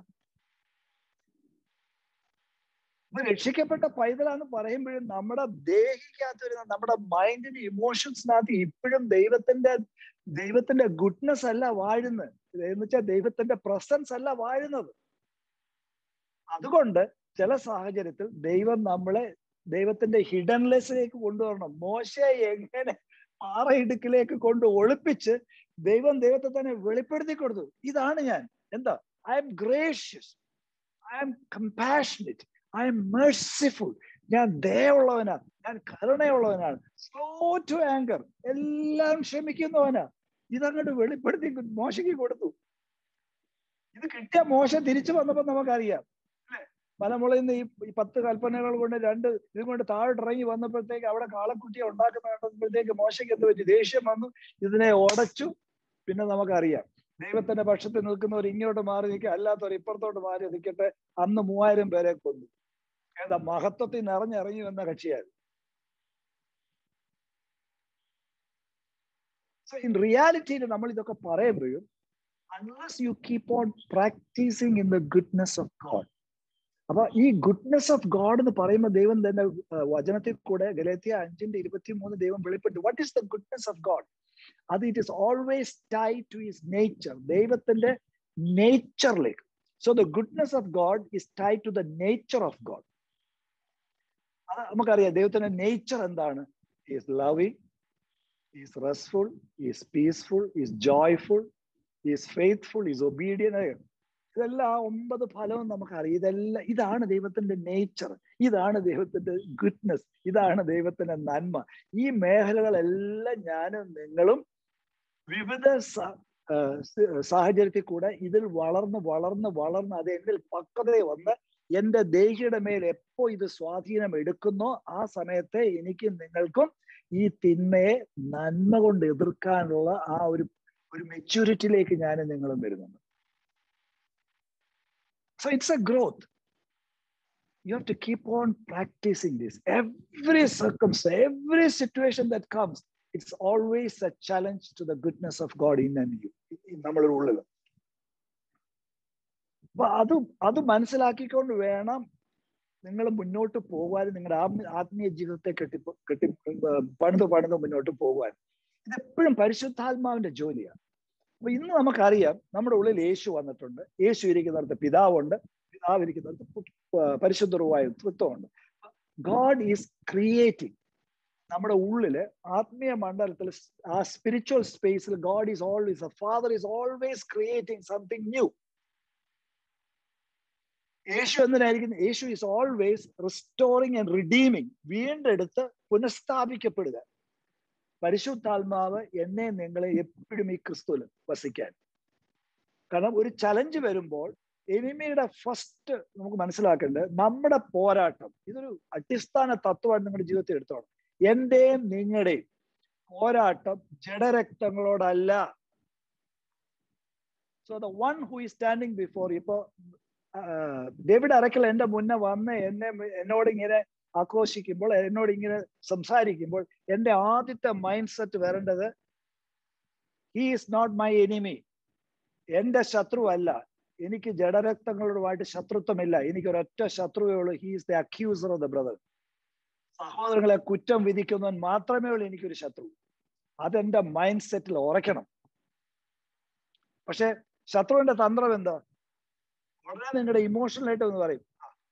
ഇപ്പൊ രക്ഷിക്കപ്പെട്ട പൈതലാന്ന് പറയുമ്പോഴും നമ്മുടെ ദേഹിക്കകത്ത് വരുന്ന നമ്മുടെ മൈൻഡിന്റെ ഇമോഷൻസിനകത്ത് ഇപ്പോഴും ദൈവത്തിന്റെ ദൈവത്തിന്റെ ഗുഡ്നെസ് അല്ല വാഴുന്നത് എന്ന് വെച്ചാൽ ദൈവത്തിന്റെ പ്രസൻസ് അല്ല വാഴുന്നത് അതുകൊണ്ട് ചില സാഹചര്യത്തിൽ ദൈവം നമ്മളെ ദൈവത്തിന്റെ ഹിഡൻലെസ്സിലേക്ക് കൊണ്ടുവരണം മോശയെ എങ്ങനെ പാറയിടുക്കിലേക്ക് കൊണ്ട് ഒളിപ്പിച്ച് ദൈവം ദൈവത്തെ തന്നെ വെളിപ്പെടുത്തി കൊടുത്തു ഇതാണ് ഞാൻ എന്താ I am gracious I am compassionate I am merciful ഞാൻ ദയുള്ളവനാണ് ഞാൻ കരുണയുള്ളവനാണ് സ്ലോ ടു ആങ്കർ എല്ലാം ക്ഷമിക്കുന്നവനാ ഇതങ്ങോട്ട് വെളിപ്പെടുത്തി മോശയ്ക്ക് കൊടുത്തു ഇത് കിട്ടിയ മോശം തിരിച്ചു വന്നപ്പോൾ നമുക്കറിയാം മലമുളയിൽ നിന്ന് ഈ പത്ത് കൽപ്പനകൾ കൊണ്ട് രണ്ട് ഇതും കൊണ്ട് താഴോട്ടിറങ്ങി വന്നപ്പോഴത്തേക്ക് അവിടെ കാളക്കുട്ടിയെ ഉണ്ടാക്കുന്ന കണ്ടപ്പോഴത്തേക്ക് മോശയ്ക്ക് എന്ത് പറ്റി ദേഷ്യം വന്നു ഇതിനെ ഉടച്ചു പിന്നെ നമുക്കറിയാം ദൈവത്തിന്റെ പക്ഷത്തിൽ നിൽക്കുന്നവർ ഇങ്ങോട്ട് മാറി നിൽക്കുക അല്ലാത്തവർ ഇപ്പുറത്തോട്ട് മാറി നിൽക്കട്ടെ അന്ന് മൂവായിരം പേരെ കൊന്നു ഏതാ മഹത്വത്തിൽ നിറഞ്ഞിറങ്ങി വന്ന കക്ഷിയായിരുന്നു സോ ഇൻ റിയാലിറ്റിയിൽ നമ്മൾ ഇതൊക്കെ പറയുമ്പോഴും unless you keep on practicing in the goodness of God അപ്പൊ ഈ ഗുഡ്നെസ് ഓഫ് ഗോഡ് എന്ന് പറയുമ്പോൾ ദൈവം തന്നെ വചനത്തിൽ കൂടെ ഗലേത്തിയ അഞ്ചിന്റെ ഇരുപത്തി മൂന്ന് ദൈവം വെളിപ്പെട്ടു what is the goodness of God അത് it is always tie to his nature ദൈവത്തിന്റെ നേച്ചറിലേക്ക് so the goodness of God is tie to the nature of God അത് നമുക്കറിയാം ദൈവത്തിന്റെ നേച്ചർ എന്താണ് is loving is restful is peaceful is joyful is faithful is obedient ഇതെല്ലാം ആ ഒമ്പത് ഫലവും നമുക്കറിയാം ഇതെല്ലാം ഇതാണ് ദൈവത്തിന്റെ നേച്ചർ ഇതാണ് ദൈവത്തിന്റെ ഗുഡ്നെസ് ഇതാണ് ദൈവത്തിന്റെ നന്മ ഈ മേഖലകളെല്ലാം ഞാനും നിങ്ങളും വിവിധ സാഹചര്യത്തിൽ കൂടെ ഇതിൽ വളർന്ന് വളർന്ന് വളർന്ന് അത് എന്നിൽ പക്വത വന്ന് എന്റെ ദേഹിയുടെ മേൽ എപ്പോ ഇത് സ്വാധീനം എടുക്കുന്നോ ആ സമയത്തെ എനിക്ക് നിങ്ങൾക്കും ഈ തിന്മയെ നന്മ കൊണ്ട് എതിർക്കാനുള്ള ആ ഒരു ഒരു മെച്യൂരിറ്റിയിലേക്ക് ഞാൻ നിങ്ങളും വരുന്നുണ്ട് so it's a growth you have to keep on practicing this. Every circumstance, every situation that comes, it's always a challenge to the goodness of God in and you. നമ്മളുടെ ഉള്ളിൽ അപ്പൊ അത് അത് മനസ്സിലാക്കിക്കൊണ്ട് വേണം നിങ്ങൾ മുന്നോട്ട് പോകുവാൻ നിങ്ങളുടെ ആത്മീയ ജീവിതത്തെ കെട്ടി കെട്ടി പണിത് പണിത് മുന്നോട്ട് പോകുവാൻ ഇതെപ്പോഴും പരിശുദ്ധാത്മാവിന്റെ ജോലിയാണ് അപ്പൊ ഇന്ന് നമുക്കറിയാം നമ്മുടെ ഉള്ളിൽ യേശു വന്നിട്ടുണ്ട് യേശു ഇരിക്കുന്നിടത്ത് പിതാവുണ്ട് പിതാവ് ഇരിക്കുന്നിടത്ത് പരിശുദ്ധറുവായ തൃത്വമുണ്ട് ഗോഡ് ഈസ് ക്രിയേറ്റിംഗ് നമ്മുടെ ഉള്ളില് ആത്മീയ മണ്ഡലത്തിൽ ആ സ്പിരിച്വൽ സ്പേസിൽ God is always a father is always creating something new യേശു എന്തിനായിരിക്കും യേശു is always restoring and redeeming വീണ്ടെടുത്ത് പുനഃസ്ഥാപിക്കപ്പെടുക പരിശുദ്ധാത്മാവ് എന്നെ നിങ്ങളെ എപ്പോഴും ഈ ക്രിസ്തുവിൽ വസിക്കാൻ കാരണം ഒരു ചലഞ്ച് വരുമ്പോൾ എനിമിയുടെ ഫസ്റ്റ് നമുക്ക് മനസ്സിലാക്കേണ്ടത് നമ്മുടെ പോരാട്ടം ഇതൊരു അടിസ്ഥാന തത്വമായിട്ട് നിങ്ങളുടെ ജീവിതത്തിൽ എടുത്തോണം എന്റെയും നിങ്ങളുടെയും പോരാട്ടം ജഡരക്തങ്ങളോടല്ല so the one who is standing before ഇപ്പോ ഡേവിഡ് അറക്കൽ എന്റെ മുന്നേ വന്ന് എന്നെ എന്നോട് ഇങ്ങനെ ആക്രോശിക്കുമ്പോൾ എന്നോട് ഇങ്ങനെ സംസാരിക്കുമ്പോൾ എന്റെ ആദ്യത്തെ മൈൻഡ് സെറ്റ് വരേണ്ടത് he is not my enemy എന്റെ ശത്രു അല്ല എനിക്ക് ജഡരക്തങ്ങളുമായിട്ട് ശത്രുത്വമില്ല എനിക്ക് ഒരൊറ്റ ശത്രുവേ ഉള്ളൂ he is the accuser of the brother സഹോദരങ്ങളെ കുറ്റം വിധിക്കുന്നവൻ മാത്രമേ ഉള്ളൂ എനിക്കൊരു ശത്രു അതെന്റെ മൈൻഡ് സെറ്റിൽ ഉറയ്ക്കണം പക്ഷെ ശത്രുവിന്റെ തന്ത്രം എന്താ വളരെ നിങ്ങളുടെ ഇമോഷണൽ ആയിട്ട് ഒന്ന് പറയും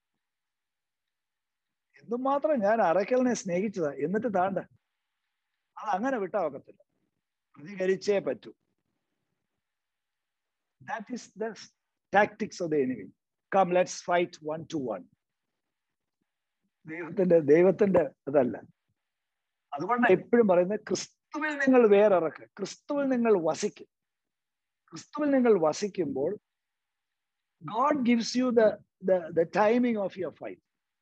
എന്തുമാത്രം ഞാൻ അറക്കലിനെ സ്നേഹിച്ചതാ എന്നിട്ട് താണ്ട അത് അങ്ങനെ വിട്ടാ ഒക്കത്തില്ല പ്രതികരിച്ചേ പറ്റൂ that is the tactics of the enemy come let's fight one to one ദൈവത്തിന്റെ ദൈവത്തിന്റെ അതല്ല അതുകൊണ്ടാണ് എപ്പോഴും പറയുന്നത് ക്രിസ്തുവിൽ നിങ്ങൾ വേറിറക്ക് ക്രിസ്തുവിൽ നിങ്ങൾ വസിക്കും ക്രിസ്തുവിൽ നിങ്ങൾ വസിക്കുമ്പോൾ God gives you the, the, the timing of your fight.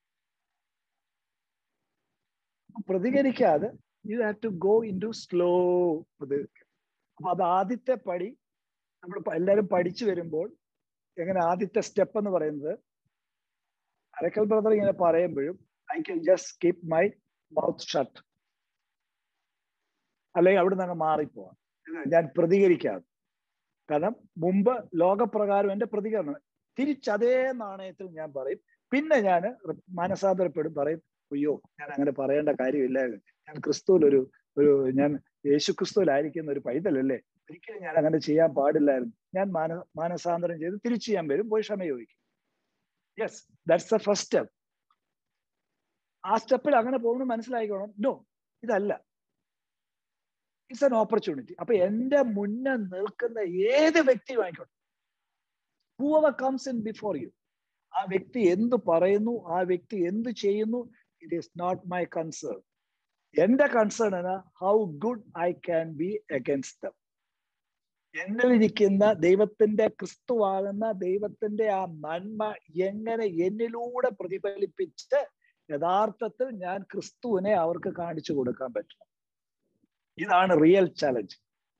പ്രതികരിക്കാതെ you have to go into slow അപ്പൊ അത് ആദ്യത്തെ പടി നമ്മൾ എല്ലാവരും പഠിച്ചു വരുമ്പോൾ എങ്ങനെ ആദ്യത്തെ സ്റ്റെപ്പ് എന്ന് പറയുന്നത് അരക്കൽ ബ്രദർ ഇങ്ങനെ പറയുമ്പോഴും I can just keep my mouth shut അല്ലെങ്കിൽ അവിടെ നിന്ന് മാറിപ്പോവാം ഞാൻ പ്രതികരിക്കാതെ കാരണം മുമ്പ് ലോകപ്രകാരം എന്റെ പ്രതികരണം തിരിച്ചതേ നാണയത്തിൽ ഞാൻ പറയും പിന്നെ ഞാൻ മാനസാന്തരപ്പെടും പറയും അയ്യോ ഞാൻ അങ്ങനെ പറയേണ്ട കാര്യമില്ല ഞാൻ ക്രിസ്തുവിൽ ഒരു ഒരു ഞാൻ യേശു ക്രിസ്തുവിലായിരിക്കുന്ന ഒരു പൈതലല്ലേ ഒരിക്കലും ഞാൻ അങ്ങനെ ചെയ്യാൻ പാടില്ലായിരുന്നു ഞാൻ മാന മാനസാന്തരം ചെയ്ത് തിരിച്ചു ഞാൻ വരും പോയി ക്ഷമ ചോദിക്കും yes that's the first step ആ സ്റ്റെപ്പിൽ അങ്ങനെ പോകുന്നത് മനസ്സിലായിക്കോണം നോ ഇതല്ല ഇറ്റ്സ് എൻ ഓപ്പർച്യൂണിറ്റി അപ്പൊ എന്റെ മുന്നേ നിൽക്കുന്ന ഏത് വ്യക്തിയും ആയിക്കോട്ടെ whoever comes in before you ആ വ്യക്തി എന്ത് പറയുന്നു ആ വ്യക്തി എന്ത് ചെയ്യുന്നു it is not my concern എന്റെ കൺസേൺ ആണ് how good I can be against them എന്നിലിരിക്കുന്ന ദൈവത്തിന്റെ ക്രിസ്തുവാകുന്ന ദൈവത്തിന്റെ ആ നന്മ എങ്ങനെ എന്നിലൂടെ പ്രതിഫലിപ്പിച്ച് യഥാർത്ഥത്തിൽ ഞാൻ ക്രിസ്തുവിനെ അവർക്ക് കാണിച്ചു കൊടുക്കാൻ പറ്റണം ഇതാണ് റിയൽ ചലഞ്ച്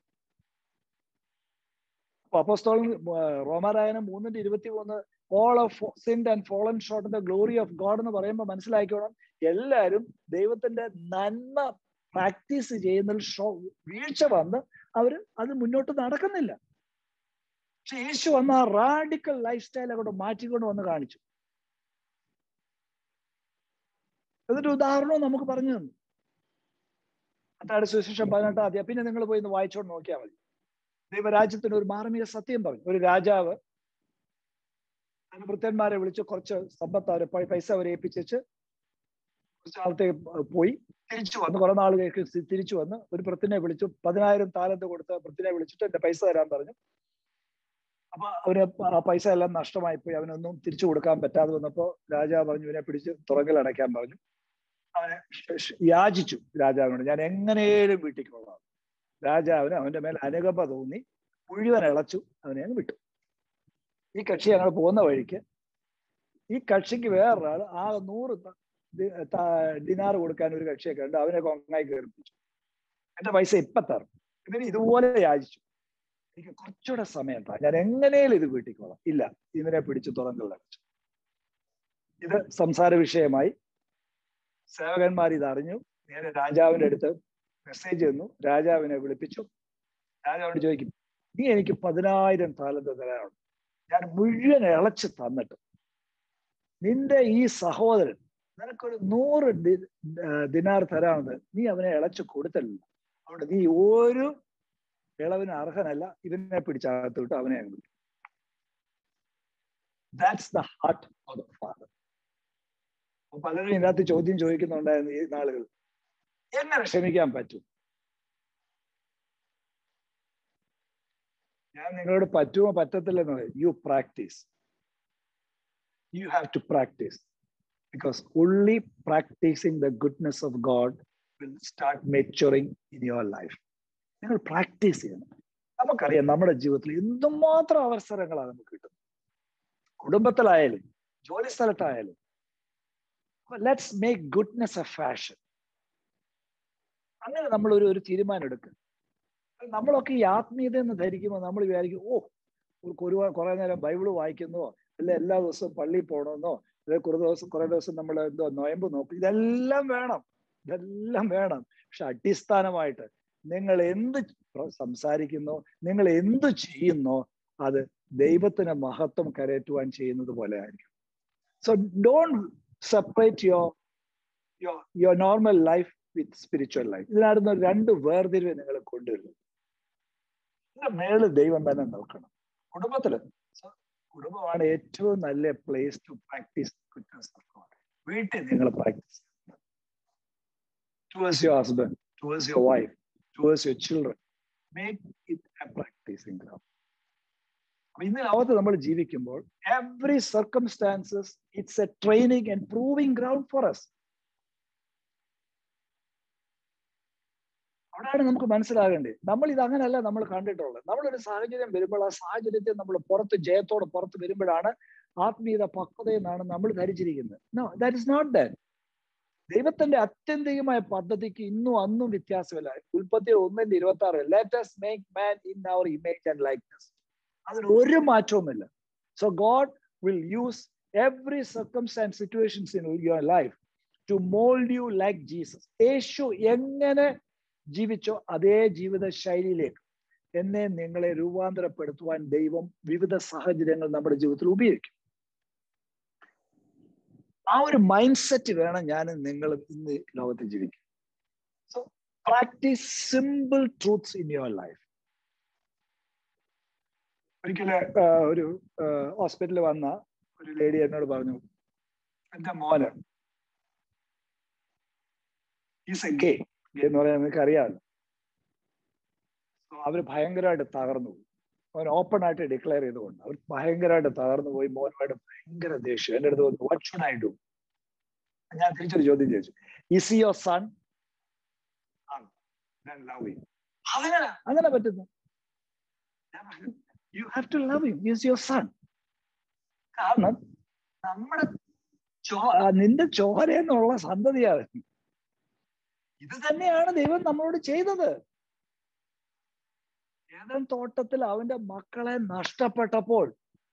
അപ്പോസ്തോളൻ റോമാരായനം മൂന്നിന്റെ ഇരുപത്തി മൂന്ന് all of sinned and fallen short the glory of God എന്ന് പറയുമ്പോൾ മനസ്സിലാക്കിക്കോണം എല്ലാവരും ദൈവത്തിന്റെ നന്മ പ്രാക്ടീസ് ചെയ്യുന്നതിൽ ഷോ വീഴ്ച വന്ന് അവർ അത് മുന്നോട്ട് നടക്കുന്നില്ല പക്ഷെ യേശു വന്ന ആ റാഡിക്കൽ ലൈഫ് സ്റ്റൈൽ അങ്ങോട്ട് മാറ്റിക്കൊണ്ട് വന്ന് കാണിച്ചു എന്നിട്ട് ഉദാഹരണവും നമുക്ക് പറഞ്ഞു തന്നു അതാണ് സുവിശേഷം പതിനെട്ടാം അധ്യായം പിന്നെ നിങ്ങൾ പോയി ഒന്ന് വായിച്ചോണ്ട് നോക്കിയാൽ മതി ദൈവരാജ്യത്തിന് ഒരു മാർമിക സത്യം പറഞ്ഞു ഒരു രാജാവ് ഭൃത്യന്മാരെ വിളിച്ച് കുറച്ച് സമ്പത്ത് അവരെ പൈസ അവരെ ഏൽപ്പിച്ചു കുറച്ച് നാളത്തേക്ക് പോയി തിരിച്ചു വന്ന് കുറെ നാൾ കഴിച്ച് തിരിച്ചു വന്ന് ഒരു പൃത്തിനെ വിളിച്ചു പതിനായിരം താലത്ത് കൊടുത്ത പൃത്തിനെ വിളിച്ചിട്ട് എന്റെ പൈസ തരാൻ പറഞ്ഞു അപ്പൊ അവന് ആ പൈസ എല്ലാം നഷ്ടമായി പോയി അവനൊന്നും തിരിച്ചു കൊടുക്കാൻ പറ്റാതെ വന്നപ്പോ രാജാവ് പറഞ്ഞു ഇവനെ പിടിച്ച് തുറങ്കൽ അടയ്ക്കാൻ പറഞ്ഞു അവനെ യാചിച്ചു രാജാവിനോട് ഞാൻ എങ്ങനെയും വീട്ടിൽ കൊള്ളാം രാജാവിന് അവന്റെ മേൽ അനുകമ്പ തോന്നി മുഴുവൻ ഇളച്ചു അവനെ അങ്ങ് വിട്ടു ഈ കക്ഷി ഞങ്ങൾ പോകുന്ന വഴിക്ക് ഈ കക്ഷിക്ക് വേറൊരാൾ ആ നൂറ് ഡിനാർ കൊടുക്കാൻ ഒരു കക്ഷിയെ കണ്ട് അവനെ കൊങ്ങായി കയറിപ്പിച്ചു എന്റെ പൈസ ഇപ്പൊ തരും ഇവന് ഇതുപോലെ യാചിച്ചു എനിക്ക് കുറച്ചുകൂടെ സമയം താ ഞാൻ എങ്ങനെയും ഇത് വീട്ടിക്കോളാം ഇല്ല ഇതിനെ പിടിച്ച് തുറങ്കൽ അടച്ചു ഇത് സംസാര വിഷയമായി സേവകന്മാർ ഇത് അറിഞ്ഞു നേരെ രാജാവിന്റെ അടുത്ത് മെസ്സേജ് തന്നു രാജാവിനെ വിളിപ്പിച്ചു രാജാവിനോട് ചോദിക്കും നീ എനിക്ക് പതിനായിരം താലത്ത് തരാനുണ്ട് ഞാൻ മുഴുവൻ ഇളച്ച് തന്നിട്ട് നിന്റെ ഈ സഹോദരൻ നിനക്കൊരു നൂറ് ദിനാർ തരാനുണ്ട് നീ അവനെ ഇളച്ചു കൊടുത്തല്ല അവിടെ നീ ഒരു ഇളവിന് അർഹനല്ല ഇതിനെ പിടിച്ചകത്ത് വിട്ട് അവനെ അങ്ങ് that's the heart of the father പലരും ഇതിനകത്ത് ചോദ്യം ചോദിക്കുന്നുണ്ടായിരുന്നു ഈ നാളുകൾ എങ്ങനെ ക്ഷമിക്കാൻ പറ്റും ഞാൻ നിങ്ങളോട് പറ്റുമോ പറ്റത്തില്ലെന്ന് പറയും you practice you have to practice because only practicing the goodness of God will start maturing in your life നിങ്ങൾ പ്രാക്ടീസ് ചെയ്യണം നമുക്കറിയാം നമ്മുടെ ജീവിതത്തിൽ എന്തുമാത്രം അവസരങ്ങളാണ് നമുക്ക് കിട്ടുന്നത് കുടുംബത്തിലായാലും ജോലി സ്ഥലത്തായാലും let's make goodness a fashion അങ്ങനെ നമ്മൾ ഒരു ഒരു തീരുമാനം എടുക്കുക നമ്മളൊക്കെ ഈ ആത്മീയത എന്ന് ധരിക്കുമ്പോൾ നമ്മൾ വിചാരിക്കും ഓ ഒരു കുറെ നേരം ബൈബിള് വായിക്കുന്നോ അല്ല എല്ലാ ദിവസവും പള്ളിയിൽ പോകണമെന്നോ അല്ലെ കുറെ ദിവസം കുറെ ദിവസം നമ്മൾ എന്തോ നൊയമ്പ് നോക്കും ഇതെല്ലാം വേണം ഇതെല്ലാം വേണം പക്ഷെ അടിസ്ഥാനമായിട്ട് നിങ്ങൾ എന്ത് സംസാരിക്കുന്നോ നിങ്ങൾ എന്ത് ചെയ്യുന്നോ അത് ദൈവത്തിന് മഹത്വം കരയറ്റുവാൻ ചെയ്യുന്നത് പോലെ ആയിരിക്കും so don't separate your your your normal life with spiritual life ഇതിനടുത്ത് രണ്ട് വേർതിരിവ് നിങ്ങൾ കൊണ്ടുവരുന്നത് ഇതിന്റെ മേളിൽ ദൈവം തന്നെ നോക്കണം കുടുംബത്തില് കുടുംബമാണ് ഏറ്റവും നല്ല പ്ലേസ് ടു പ്രാക്ടീസ് വീട്ടിൽ നിങ്ങൾ practice towards your husband towards your wife towards your children make it a practicing ground അപ്പൊ ഇന്ന് ലോകത്ത് നമ്മൾ ജീവിക്കുമ്പോൾ every circumstances it's a training and proving ground for us അവിടെയാണ് നമുക്ക് മനസ്സിലാകേണ്ടത് നമ്മൾ ഇത് അങ്ങനെയല്ല നമ്മൾ കണ്ടിട്ടുള്ളത് നമ്മളൊരു സാഹചര്യം വരുമ്പോൾ ആ സാഹചര്യത്തെ നമ്മൾ പുറത്ത് ജയത്തോടെ പുറത്ത് വരുമ്പോഴാണ് ആത്മീയത പക്വതയെന്നാണ് നമ്മൾ ധരിച്ചിരിക്കുന്നത് no that is not that ദൈവത്തിന്റെ അത്യന്തികമായ പദ്ധതിക്ക് ഇന്നും അന്നും വ്യത്യാസമില്ല ഉൽപ്പത്തി ഒന്നിന്റെ ഇരുപത്തി ആറ് let us make man in our image and likeness അതിന് ഒരു മാറ്റവുമില്ല so God will use every circumstance situations in your life to mould you like Jesus യേശു എങ്ങനെ ജീവിച്ചോ അതേ ജീവിത ശൈലിയിലേക്ക് എന്നെ നിങ്ങളെ രൂപാന്തരപ്പെടുത്തുവാൻ ദൈവം വിവിധ സാഹചര്യങ്ങൾ നമ്മുടെ ജീവിതത്തിൽ ഉപയോഗിക്കും ആ ഒരു മൈൻഡ് സെറ്റ് വേണം ഞാൻ നിങ്ങൾ ഇന്ന് ലോകത്ത് ജീവിക്കും so practice simple truths in your life ഒരിക്കല് ഒരു ഹോസ്പിറ്റലിൽ വന്ന ഒരു ലേഡി എന്നോട് പറഞ്ഞു എന്റെ മോന് ഈസ് എ ഗേ ഗേ എന്ന് പറയാൻ നിങ്ങൾക്ക് അറിയാമല്ലോ അവര് ഭയങ്കരമായിട്ട് തകർന്നു പോയി അവൻ ഓപ്പൺ ആയിട്ട് ഡിക്ലെയർ ചെയ്തുകൊണ്ട് അവർ ഭയങ്കരമായിട്ട് തകർന്നു പോയി മോനുമായിട്ട് ഭയങ്കര ദേഷ്യം എൻ്റെ അടുത്ത് വന്നു വാട്ട് ഷുഡ് ഐ ഡു ഞാൻ തിരിച്ചൊരു ചോദ്യം ചോദിച്ചു ഇസ് യുവർ സൺ അങ്ങനെ അങ്ങനെ പറ്റുന്നു you have to love him is your son കാരണം നമ്മുടെ ചോ നിന്റെ ചോര എന്നുള്ള സന്തതിയാണ് ഇത് തന്നെയാണ് ദൈവം നമ്മളോട് ചെയ്തത് ഏതൻ തോട്ടത്തിൽ അവന്റെ മക്കളെ നഷ്ടപ്പെട്ടപ്പോൾ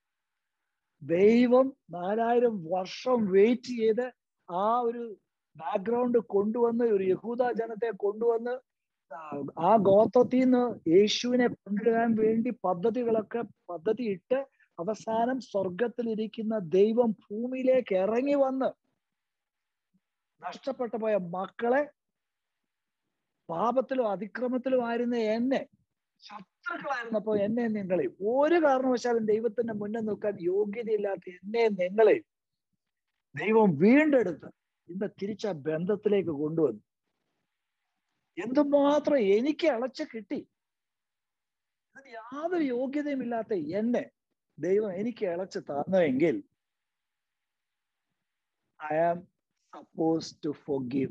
ദൈവം നാലായിരം വർഷം വെയിറ്റ് ചെയ്ത് ആ ഒരു ബാക്ക്ഗ്രൗണ്ട് കൊണ്ടുവന്ന് ഒരു യഹൂദ ജനത്തെ കൊണ്ടുവന്ന് ആ ഗോത്രത്തിൽ നിന്ന് യേശുവിനെ കൊണ്ടുവരാൻ വേണ്ടി പദ്ധതികളൊക്കെ പദ്ധതി ഇട്ട് അവസാനം സ്വർഗത്തിലിരിക്കുന്ന ദൈവം ഭൂമിയിലേക്ക് ഇറങ്ങി വന്ന് നഷ്ടപ്പെട്ടു പോയ മക്കളെ പാപത്തിലും അതിക്രമത്തിലും ആയിരുന്ന എന്നെ ശത്രുക്കളായിരുന്നപ്പോ എന്നെ നിങ്ങളെ ഒരു കാരണവശാലും ദൈവത്തിന്റെ മുന്നിൽ നിൽക്കാൻ യോഗ്യതയില്ലാത്ത എന്നെ നിങ്ങളെ ദൈവം വീണ്ടെടുത്ത് ഇന്ന് തിരിച്ച ബന്ധത്തിലേക്ക് കൊണ്ടുവന്നു എന്തുമാത്രം എനിക്ക് അളച്ച് കിട്ടി അതിന് യാതൊരു യോഗ്യതയുമില്ലാത്ത എന്നെ ദൈവം എനിക്ക് ഇളച്ച് തന്നുവെങ്കിൽ I am suppose to forgive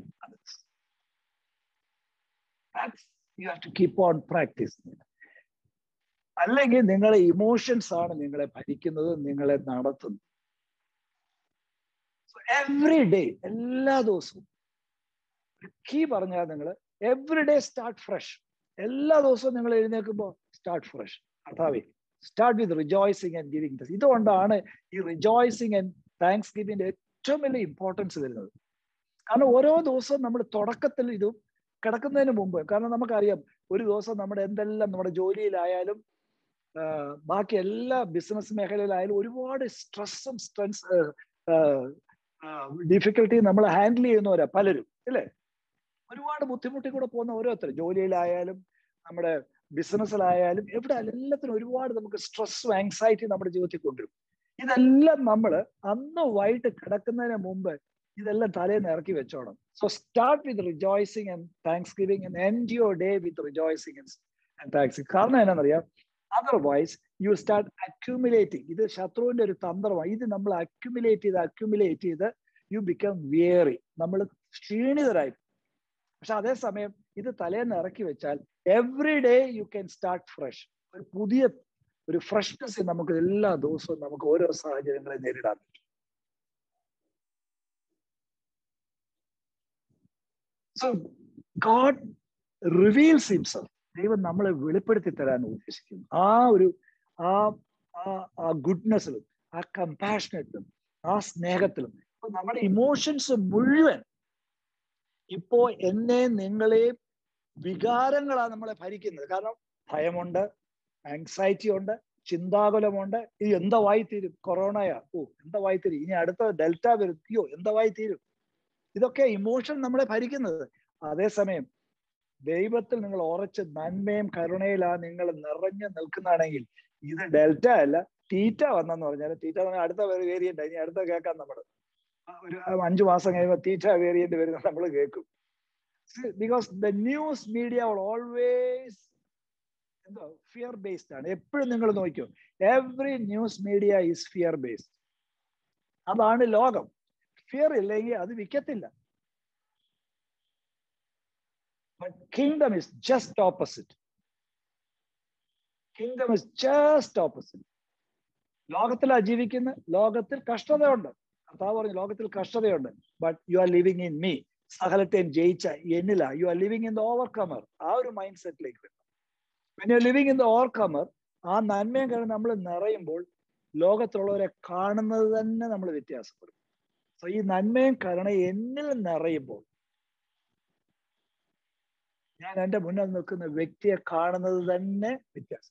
you have to keep on practice അല്ലെങ്കിൽ നിങ്ങളെ ഇമോഷൻസ് ആണ് നിങ്ങളെ ഭരിക്കുന്നത് നിങ്ങളെ നടത്തുന്നത് എവറി ഡേ എല്ലാ ദിവസവും കീ പറഞ്ഞാൽ നിങ്ങൾ എവറി ഡേ സ്റ്റാർട്ട് ഫ്രഷ് എല്ലാ ദിവസവും നിങ്ങൾ എഴുന്നേൽക്കുമ്പോൾ സ്റ്റാർട്ട് ഫ്രഷ് കർത്താവേ start with rejoicing and giving ഇതുകൊണ്ടാണ് ഈ റിജോയ്സിങ് ആൻഡ് താങ്ക്സ് ഗിവിന്റെ ഏറ്റവും വലിയ ഇമ്പോർട്ടൻസ് വരുന്നത് കാരണം ഓരോ ദിവസവും നമ്മൾ തുടക്കത്തിൽ ഇതും കിടക്കുന്നതിന് മുമ്പ് കാരണം നമുക്കറിയാം ഒരു ദിവസം നമ്മുടെ എന്തെല്ലാം നമ്മുടെ ജോലിയിലായാലും ബാക്കി എല്ലാ ബിസിനസ് മേഖലയിലായാലും ഒരുപാട് സ്ട്രെസ്സും സ്ട്രെസ് ഡിഫിക്കൽട്ടിയും നമ്മൾ ഹാൻഡിൽ ചെയ്യുന്നവരാ പലരും അല്ലേ ഒരുപാട് ബുദ്ധിമുട്ടി കൂടെ പോകുന്ന ഓരോരുത്തർ ജോലിയിലായാലും നമ്മുടെ ബിസിനസ്സിലായാലും എവിടെ എല്ലാത്തിനും ഒരുപാട് നമുക്ക് സ്ട്രെസ്സും ആങ്സൈറ്റി നമ്മുടെ ജീവിതത്തിൽ കൊണ്ടുവരും ഇതെല്ലാം നമ്മൾ അന്ന് വൈകിട്ട് കിടക്കുന്നതിന് മുമ്പ് ഇതെല്ലാം തലേന്ന് ഇറക്കി വെച്ചോണം so start with rejoicing and thanksgiving and end your day with rejoicing and thanks കാരണം എന്നാണെന്നറിയാം അതർവൈസ് യു സ്റ്റാർട്ട് അക്യുമുലേറ്റിംഗ് ഇത് ശത്രുവിന്റെ ഒരു തന്ത്രമാണ് ഇത് നമ്മൾ അക്യുമുലേറ്റ് ചെയ്ത് അക്യുമുലേറ്റ് ചെയ്ത് യു ബിക്കം വിയറി നമ്മൾ ക്ഷീണിതരായി പക്ഷെ അതേസമയം ഇത് തലേന്ന് ഇറക്കി വെച്ചാൽ every day you can start fresh ഒരു പുതിയ ഒരു ഫ്രഷ്നെസ് നമുക്ക് എല്ലാ ദിവസവും നമുക്ക് ഓരോ സാഹചര്യങ്ങളെ നേരിടാൻ പറ്റും സോ ഗോഡ് റിവീൽസ് ഹിംസെൽഫ് ദൈവം നമ്മളെ വെളിപ്പെടുത്തി തരാൻ ഉദ്ദേശിക്കുന്നു ആ ഒരു ആ ആ ഗുഡ്നെസ്സിലും ആ കമ്പാഷനറ്റിലും ആ സ്നേഹത്തിലും ഇപ്പൊ നമ്മുടെ ഇമോഷൻസ് മുഴുവൻ ഇപ്പോ എന്നെ നിങ്ങളെ വികാരങ്ങളാണ് നമ്മളെ ഭരിക്കുന്നത് കാരണം ഭയമുണ്ട് ആങ്സൈറ്റി ഉണ്ട് ചിന്താകുലമുണ്ട് ഇത് എന്താവായി തീരും കൊറോണയാ ഓ എന്താവായി തീരും ഇനി അടുത്ത ഡെൽറ്റ വരും അയ്യോ എന്താവായി തീരും ഇതൊക്കെ ഇമോഷൻ നമ്മളെ ഭരിക്കുന്നത് അതേസമയം ദൈവത്തിൽ നിങ്ങൾ ഉറച്ച് നന്മയും കരുണയിലാ നിങ്ങൾ നിറഞ്ഞു നിൽക്കുന്നതാണെങ്കിൽ ഇത് ഡെൽറ്റ അല്ല തീറ്റ വന്നെന്ന് പറഞ്ഞാൽ തീറ്റ അടുത്ത വേരിയന്റ് ഇനി അടുത്ത കേൾക്കാം നമ്മൾ ഒരു അഞ്ചു മാസം കഴിയുമ്പോൾ തീറ്റ വേരിയന്റ് വരുന്നത് നമ്മൾ കേൾക്കും because the news media always എന്തോ ഫിയർ ബേസ്ഡ് ആണ് എപ്പോഴും നിങ്ങൾ നോക്കിയോ every news media is fear based അതാണ് ലോകം ഫിയർ ഇല്ലെങ്കിൽ അത് വിൽക്കത്തില്ല But kingdom is just opposite. Kingdom is just opposite. ലോകത്തിലാ ജീവിക്കുന്ന ലോകത്തിൽ കഷ്ടതയുണ്ട് കർത്താവ് പറഞ്ഞു ലോകത്തിൽ കഷ്ടതയുണ്ട് but you are living in me സകലത്തെയും ജയിച്ച എന്നില you are living in the overcomer ആ ഒരു മൈൻഡ് സെറ്റിലേക്ക് വരണം when you living in the overcomer ആ നന്മയും കാരണം നമ്മൾ നിറയുമ്പോൾ ലോകത്തുള്ളവരെ കാണുന്നത് തന്നെ നമ്മൾ വ്യത്യാസപ്പെടും സോ ഈ നന്മയും കരുണ എന്നിൽ നിറയുമ്പോൾ ഞാൻ എൻ്റെ മുന്നിൽ നിൽക്കുന്ന വ്യക്തിയെ കാണുന്നത് തന്നെ വ്യത്യാസം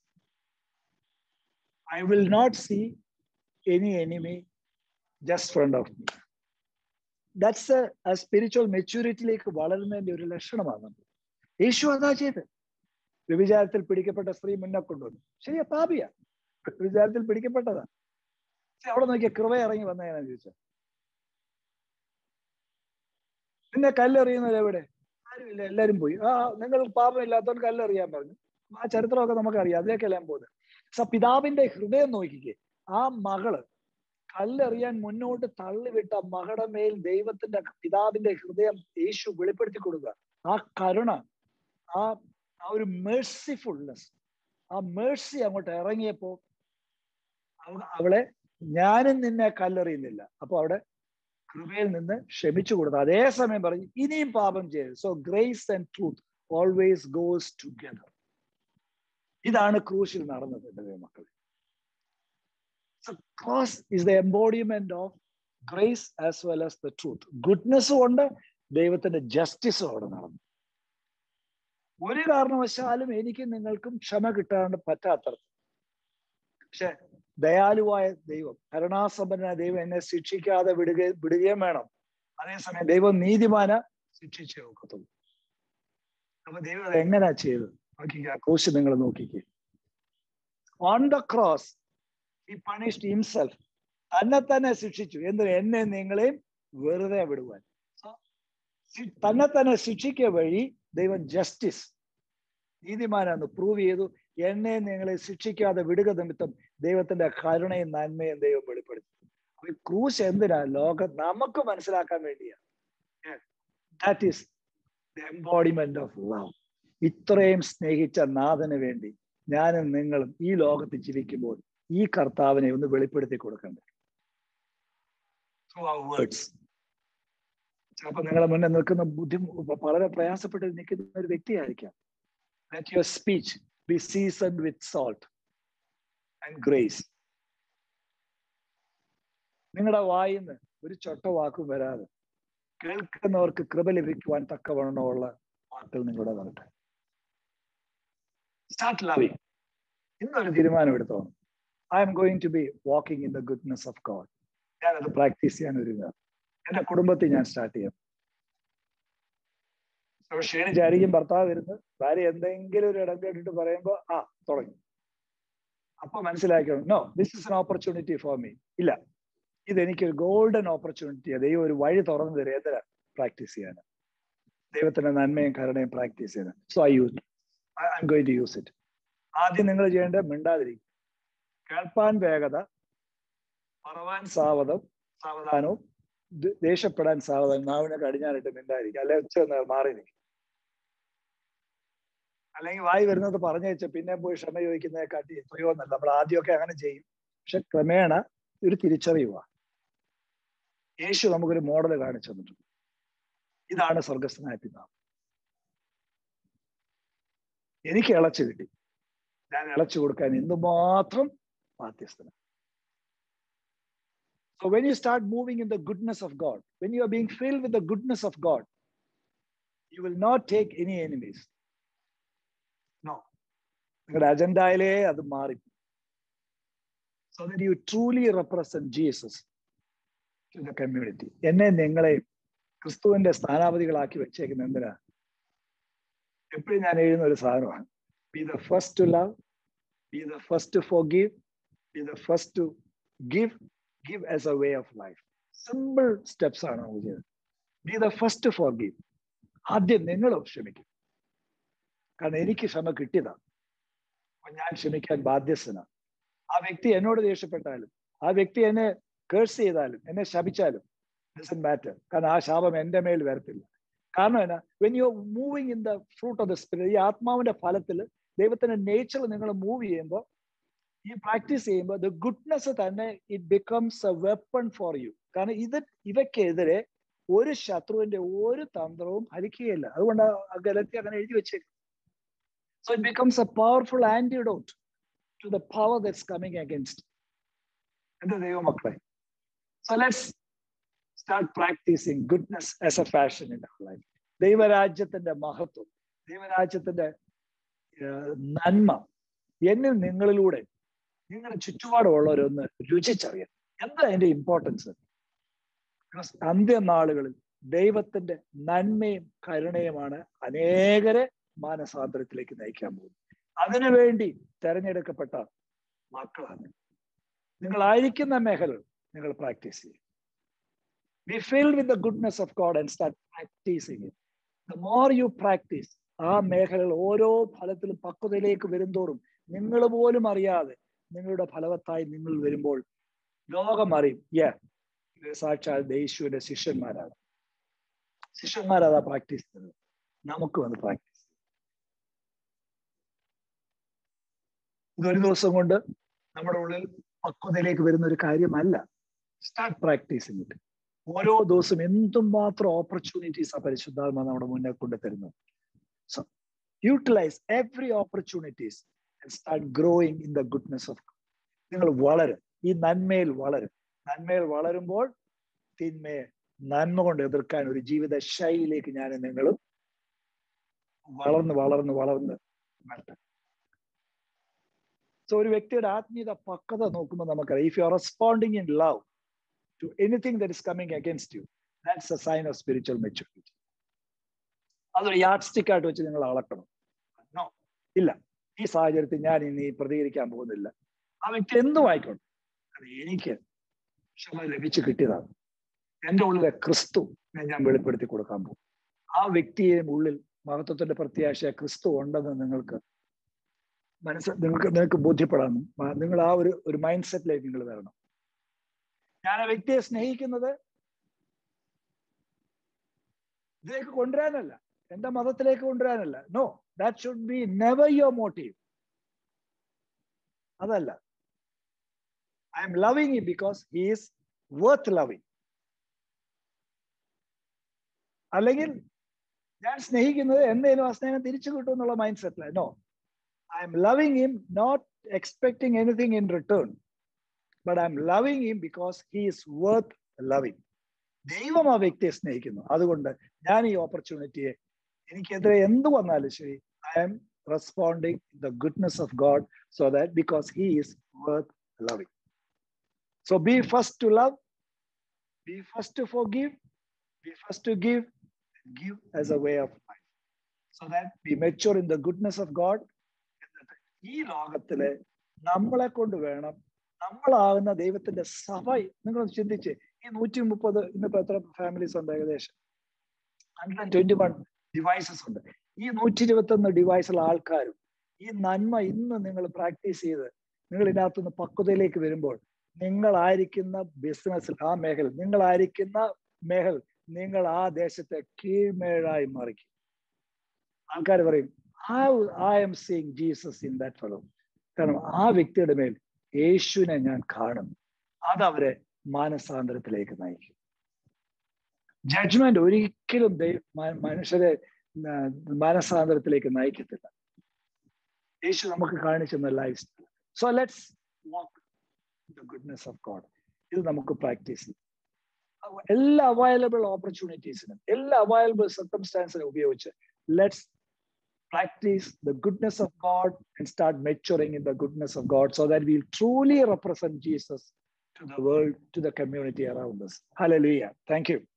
I will not see any enemy just friend of me that's a spiritual മെച്യൂരിറ്റിയിലേക്ക് വളരുന്നതിന്റെ ഒരു ലക്ഷണമാണ് യേശു അതാ ചെയ്ത് വ്യഭിചാരത്തിൽ പിടിക്കപ്പെട്ട സ്ത്രീ മുന്നേ കൊണ്ടുവന്നു ശരിയാ പാപിയ വ്യഭിചാരത്തിൽ പിടിക്കപ്പെട്ടതാ പക്ഷെ അവിടെ നോക്കിയ കൃപ ഇറങ്ങി വന്നതിനാ ചോദിച്ച പിന്നെ കല്ലെറിയുന്നത് എവിടെ ആരുമില്ല എല്ലാരും പോയി ആ നിങ്ങൾ പാപമില്ലാത്തവൻ കല്ലെറിയാൻ പറഞ്ഞു ആ ചരിത്രമൊക്കെ നമുക്കറിയാം അതിലേക്കെല്ലാം പോകുന്നത് സ പിതാവിന്റെ ഹൃദയം നോക്കിക്കേ ആ മകള് കല്ലെറിയാൻ മുന്നോട്ട് തള്ളിവിട്ട മകളുടെ മേൽ ദൈവത്തിന്റെ പിതാവിന്റെ ഹൃദയം യേശു വെളിപ്പെടുത്തി കൊടുക്കുക ആ കരുണ ആ ആ ഒരു മേഴ്സിഫുൾനെസ് ആ മേഴ്സി അങ്ങോട്ട് ഇറങ്ങിയപ്പോ അവളെ ഞാനും നിന്നെ കല്ലെറിയുന്നില്ല അപ്പൊ അവിടെ കൃപയിൽ നിന്ന് ക്ഷമിച്ചു കൊടുത്തു അതേസമയം പറഞ്ഞു ഇനിയും പാപം ചെയ്യരുത് so grace and truth always goes together ഇതാണ് ക്രൂശിൽ നടന്നത് എൻ്റെ മക്കളെ cross is the embodiment of grace as well as the truth ഗുഡ്നെസ്സും ഉണ്ട് ദൈവത്തിന്റെ ജസ്റ്റിസും അവിടെ നടന്നു ഒരു കാരണവശാലും എനിക്ക് നിങ്ങൾക്കും ക്ഷമ കിട്ടാണ്ട് പറ്റാത്തത് പക്ഷെ ദയാലുവായ ദൈവം കരുണാസമ്പന്ന ദൈവം എന്നെ ശിക്ഷിക്കാതെ വിടുക വിടുകയും വേണം അതേസമയം ദൈവം നീതിമാന ശിക്ഷിച്ചേ ഒക്കത്തുള്ളൂ അപ്പൊ ദൈവം അത് എങ്ങനെയാ ചെയ്തത് നോക്കിക്കുക ക്രൂശ് നിങ്ങൾ നോക്കിക്കേ ഓൺ ദ ക്രോസ് ഈ പണിഷ്ഡ് ഹിംസെൽഫ് തന്നെ തന്നെ ശിക്ഷിച്ചു എന്തിനു എന്നെ നിങ്ങളെയും വെറുതെ വിടുവാൻ സോ തന്നെ തന്നെ ശിക്ഷിക്കുക വഴി ദൈവം ജസ്റ്റിസ് നീതിമാനാന്ന് പ്രൂവ് ചെയ്തു എന്നെ നിങ്ങളെ ശിക്ഷിക്കാതെ വിടുക നിമിത്തം ദൈവത്തിന്റെ കരുണയും നന്മയും ദൈവം വെളിപ്പെടുത്തി അപ്പൊ ക്രൂശ് എന്തിനാ ലോകം നമുക്ക് മനസ്സിലാക്കാൻ വേണ്ടിയാ that is embodiment of love ഇത്രയും സ്നേഹിച്ച നാഥന് വേണ്ടി ഞാനും നിങ്ങളും ഈ ലോകത്ത് ജീവിക്കുമ്പോൾ ഈ കർത്താവിനെ ഒന്ന് വെളിപ്പെടുത്തി കൊടുക്കണ്ടേ വേർഡ്സ് ചിലപ്പോൾ നിങ്ങളെ മുന്നിൽ നിൽക്കുന്ന ബുദ്ധിമു വളരെ പ്രയാസപ്പെട്ട് നിൽക്കുന്ന ഒരു വ്യക്തിയായിരിക്കാം let your speech be season with salt and grace നിങ്ങളുടെ വായിന്ന് ഒരു ചൊട്ട വാക്കും വരാതെ കേൾക്കുന്നവർക്ക് കൃപ ലഭിക്കുവാൻ തക്കവണ്ണമുള്ള വാക്കുകൾ നിങ്ങളുടെ വരട്ടെ സ്റ്റാർട്ട് ലവിങ് ഇന്നൊരു തീരുമാനം എടുത്തോ I am going to be walking in the goodness of God ഞാനത് പ്രാക്ടീസ് ചെയ്യാൻ ഒരുങ്ങുക എന്റെ കുടുംബത്തിൽ ഞാൻ സ്റ്റാർട്ട് ചെയ്യാം ക്ഷീണിച്ചായിരിക്കും ഭർത്താവ് വരുന്നത് ഭാര്യ എന്തെങ്കിലും ഒരു ഇടം കേട്ടിട്ട് പറയുമ്പോ ആ തുടങ്ങി അപ്പൊ മനസ്സിലാക്കണം no this is an opportunity for me ഇല്ല ഇതെനിക്കൊരു ഗോൾഡൻ ഓപ്പർച്യൂണിറ്റി ദൈവം ഒരു വഴി തുറന്നു തരും എന്തിനാ പ്രാക്ടീസ് ചെയ്യാൻ ദൈവത്തിന്റെ നന്മയും കരുണയും പ്രാക്ടീസ് ചെയ്യാൻ so I use I am going to use it ആദ്യം നിങ്ങൾ ചെയ്യേണ്ടത് മിണ്ടാതിരിക്കും കേൾപ്പാൻ വേഗത പറവാൻ സാവധം സാവധാനവും ദേഷ്യപ്പെടാൻ സാവധാനം നാവിനെ കടിഞ്ഞാനിട്ട് മിണ്ടായിരിക്കും അല്ലെ ഉച്ച മാറി നിൽക്കും അല്ലെങ്കിൽ വായി വരുന്നത് പറഞ്ഞു വെച്ച പിന്നെ പോയി ക്ഷമ ചോദിക്കുന്നതിനെ കാട്ടി എത്രയോ എന്നല്ല നമ്മൾ ആദ്യമൊക്കെ അങ്ങനെ ചെയ്യും പക്ഷെ ക്രമേണ ഒരു തിരിച്ചറിയുക യേശു നമുക്കൊരു മോഡൽ കാണിച്ചു തന്നിട്ടുണ്ട് ഇതാണ് സ്വർഗസ്ഥനായ പിതാവ് എനിക്ക് ഇളച്ചു കിട്ടി ഞാൻ ഇളച്ചു കൊടുക്കാൻ എന്തുമാത്രം ബാധ്യസ്ഥന So when you start moving in the goodness of God, when you are being filled with the goodness of God, you will not take any enemies. No. നിങ്ങളുടെ അജണ്ടയിലേ അത് മാറി so that you truly represent Jesus to the community എന്നെ നിങ്ങളെ ക്രിസ്തുവിന്റെ സ്ഥാനാപതികളാക്കി വെച്ചേക്കുന്ന എന്തിനാ എപ്പോഴും ഞാൻ എഴുതുന്ന ഒരു സാധനമാണ് be the first to love be the first to forgive be the first to give give as a way of life simple steps ആണ് നമുക്ക് ചെയ്തത് be the first forgive ആദ്യം നിങ്ങൾ ക്ഷമിക്കും കാരണം എനിക്ക് ക്ഷമ കിട്ടിയതാണ് അപ്പൊ ഞാൻ ക്ഷമിക്കാൻ ബാധ്യസ്ഥനാണ് ആ വ്യക്തി എന്നോട് ദേഷ്യപ്പെട്ടാലും ആ വ്യക്തി എന്നെ കേഴ്സ് ചെയ്താലും എന്നെ ശപിച്ചാലും ഡസൻ മാറ്റർ കാരണം ആ ശാപം എന്റെ മേൽ വരത്തില്ല കാരണം എന്നാ when you moving in the fruit of the spirit ഈ ആത്മാവിന്റെ ഫലത്തിൽ ദൈവത്തിന്റെ നേച്ചർ നിങ്ങൾ മൂവ് ചെയ്യുമ്പോൾ ഈ പ്രാക്ടീസ് ചെയ്യുമ്പോൾ ദ ഗുഡ്നെസ് തന്നെ it becomes a weapon for you കാരണം ഇത് ഇവയ്ക്കെതിരെ ഒരു ശത്രുവിന്റെ ഒരു തന്ത്രവും ഫലിക്കുകയില്ല അതുകൊണ്ട് ഗലത്തി അങ്ങനെ എഴുതി വെച്ചേക്കും so it becomes a powerful antidote to the power that's coming against എന്റെ ദൈവമക്കളെ so let's start practicing goodness as a fashion in our life ദൈവരാജ്യത്തിന്റെ മഹത്വം ദൈവരാജ്യത്തിന്റെ നന്മ എന്നിൽ നിങ്ങളിലൂടെ നിങ്ങളുടെ ചുറ്റുപാടുമുള്ളവരൊന്ന് രുചിച്ചറിയാം എന്താ അതിന്റെ ഇമ്പോർട്ടൻസ് അന്ത്യനാളുകളിൽ ദൈവത്തിന്റെ നന്മയും കരുണയുമാണ് അനേകരെ മാനസാന്തരത്തിലേക്ക് നയിക്കാൻ പോകുന്നത് അതിനുവേണ്ടി തെരഞ്ഞെടുക്കപ്പെട്ട മക്കളാണ് നിങ്ങളായിരിക്കുന്ന മേഖല നിങ്ങൾ പ്രാക്ടീസ് ചെയ്യും be fill with the goodness of God and start practicing it the more you practice ആ മേഖലകൾ ഓരോ ഫലത്തിലും പക്വതയിലേക്ക് വരുന്തോറും നിങ്ങൾ പോലും അറിയാതെ നിങ്ങളുടെ ഫലവത്തായി നിങ്ങൾ വരുമ്പോൾ ലോകം അറിയും യാ സാക്ഷാൽ യേശുവിന്റെ ശിഷ്യന്മാരാണ് ശിഷ്യന്മാരതാ പ്രാക്ടീസ് ചെയ്യുന്നത് നമുക്ക് വന്ന് പ്രാക്ടീസ് ഇതൊരു ദിവസം കൊണ്ട് നമ്മുടെ ഉള്ളിൽ പക്വതയിലേക്ക് വരുന്ന ഒരു കാര്യമല്ല സ്റ്റാർട്ട് പ്രാക്ടീസിങ് ഇറ്റ് ഓരോ ദിവസവും എന്തുമാത്രം ഓപ്പർച്യൂണിറ്റീസ് ആ പരിശുദ്ധാത്മ നമ്മുടെ മുന്നേ കൊണ്ട് തരുന്നത് so utilize every opportunities and start growing in the goodness of നിങ്ങൾ വളരും ഈ നന്മയിൽ വളരും നന്മയിൽ വളരുമ്പോൾ തിന്മയെ നന്മ കൊണ്ട് എതിർക്കാൻ ഒരു ജീവിത ശൈലിയിലേക്ക് ഞാൻ നിങ്ങളും വളർന്ന് വളർന്ന് വളർന്ന് വരട്ടെ സോ ഒരു വ്യക്തിയുടെ ആത്മീയത പക്വത നോക്കുമ്പോൾ നമുക്കറിയാം if you are responding in love to anything that is coming against you that's a sign of spiritual maturity അതൊരു യാഡ് സ്റ്റിക്ക് ആയിട്ട് വെച്ച് നിങ്ങൾ അളക്കണം നോ ഇല്ല ഈ സാഹചര്യത്തിൽ ഞാൻ ഇനി പ്രതികരിക്കാൻ പോകുന്നില്ല ആ വ്യക്തി എന്തും ആയിക്കോട്ടെ അത് എനിക്ക് ക്ഷമ ലഭിച്ചു കിട്ടിയതാണ് എൻ്റെ ഉള്ളിലെ ക്രിസ്തു ഞാൻ വെളിപ്പെടുത്തി കൊടുക്കാൻ പോകും ആ വ്യക്തിയെയും ഉള്ളിൽ മഹത്വത്തിന്റെ പ്രത്യാശ ക്രിസ്തു ഉണ്ടെന്ന് നിങ്ങൾക്ക് മനസ്സ് നിങ്ങൾക്ക് നിങ്ങൾക്ക് ബോധ്യപ്പെടണം ആ, നിങ്ങൾ ആ ഒരു ഒരു മൈൻഡ് സെറ്റിലേക്ക് നിങ്ങൾ വരണം ഞാൻ ആ വ്യക്തിയെ സ്നേഹിക്കുന്നത് ഇതിലേക്ക് കൊണ്ടുവരാനല്ല എന്റെ മതത്തിലേക്ക് കൊണ്ടുവരാനല്ല no that should be never your motive അതല്ല I am loving him because he is worth loving അല്ലെങ്കിൽ ഞാൻ സ്നേഹിക്കുന്നത് എന്തെങ്കിലും ആ സ്നേഹം തിരിച്ചു കിട്ടും എന്നുള്ള മൈൻഡ് സെറ്റില്ല no I am loving him not expecting anything in return but I am loving him because he is worth loving ദൈവം ആ വ്യക്തിയെ സ്നേഹിക്കുന്നു അതുകൊണ്ട് ഞാൻ ഈ ഓപ്പർച്യൂണിറ്റിയെ എനിക്കെതിരെ എന്ത് വന്നാലും ശരി I am responding the goodness of God so that because he is worth loving so be first to love be first to forgive be first to give give as a way of life so that we mature in the goodness of God എന്നിട്ട് ഈ ലോകത്തില് നമ്മളെ കൊണ്ട് വേണം നമ്മളാകുന്ന ദൈവത്തിന്റെ സഭ നിങ്ങൾ ചിന്തിച്ച് ഈ നൂറ്റി മുപ്പത് ഇന്നിപ്പോ എത്ര ഫാമിലീസ് ഉണ്ട് ഏകദേശം ഹൺഡ്രഡ് ട്വന്റി വൺ ഡിവൈസസ് ഉണ്ട് ഈ നൂറ്റി ഇരുപത്തി ഒന്ന് ഡിവൈസുള്ള ആൾക്കാരും ഈ നന്മ ഇന്ന് നിങ്ങൾ പ്രാക്ടീസ് ചെയ്ത് നിങ്ങൾ ഇതിനകത്തുനിന്ന് പക്വതയിലേക്ക് വരുമ്പോൾ നിങ്ങളായിരിക്കുന്ന ബിസിനസ്സിൽ ആ മേഖല നിങ്ങളായിരിക്കുന്ന മേഖല നിങ്ങൾ ആ ദേശത്തെ കീഴ്മേഴായി മറിക്കും ആൾക്കാർ പറയും how I am seeing Jesus in that fellow കാരണം ആ വ്യക്തിയുടെ മേൽ യേശുവിനെ ഞാൻ കാണും അതവരെ മാനസാന്തരത്തിലേക്ക് നയിക്കും ജഡ്ജ്മെന്റ് ഒരിക്കലും മനുഷ്യരെ മാനസാന്തരത്തിലേക്ക് നയിക്കത്തില്ല യേശു നമുക്ക് കാണിച്ചെന്ന lifestyle so let's walk the goodness of God ഇത് നമുക്ക് പ്രാക്ടീസ് ചെയ്യാം എല്ലാ അവൈലബിൾ ഓപ്പർച്യൂണിറ്റീസിനും എല്ലാ അവൈലബിൾ സർക്കംസ്റ്റാൻസിനും ഉപയോഗിച്ച് let's practice the goodness of God and start maturing in the goodness of God so that will truly represent Jesus to the world to the community around us. Hallelujah. Thank you.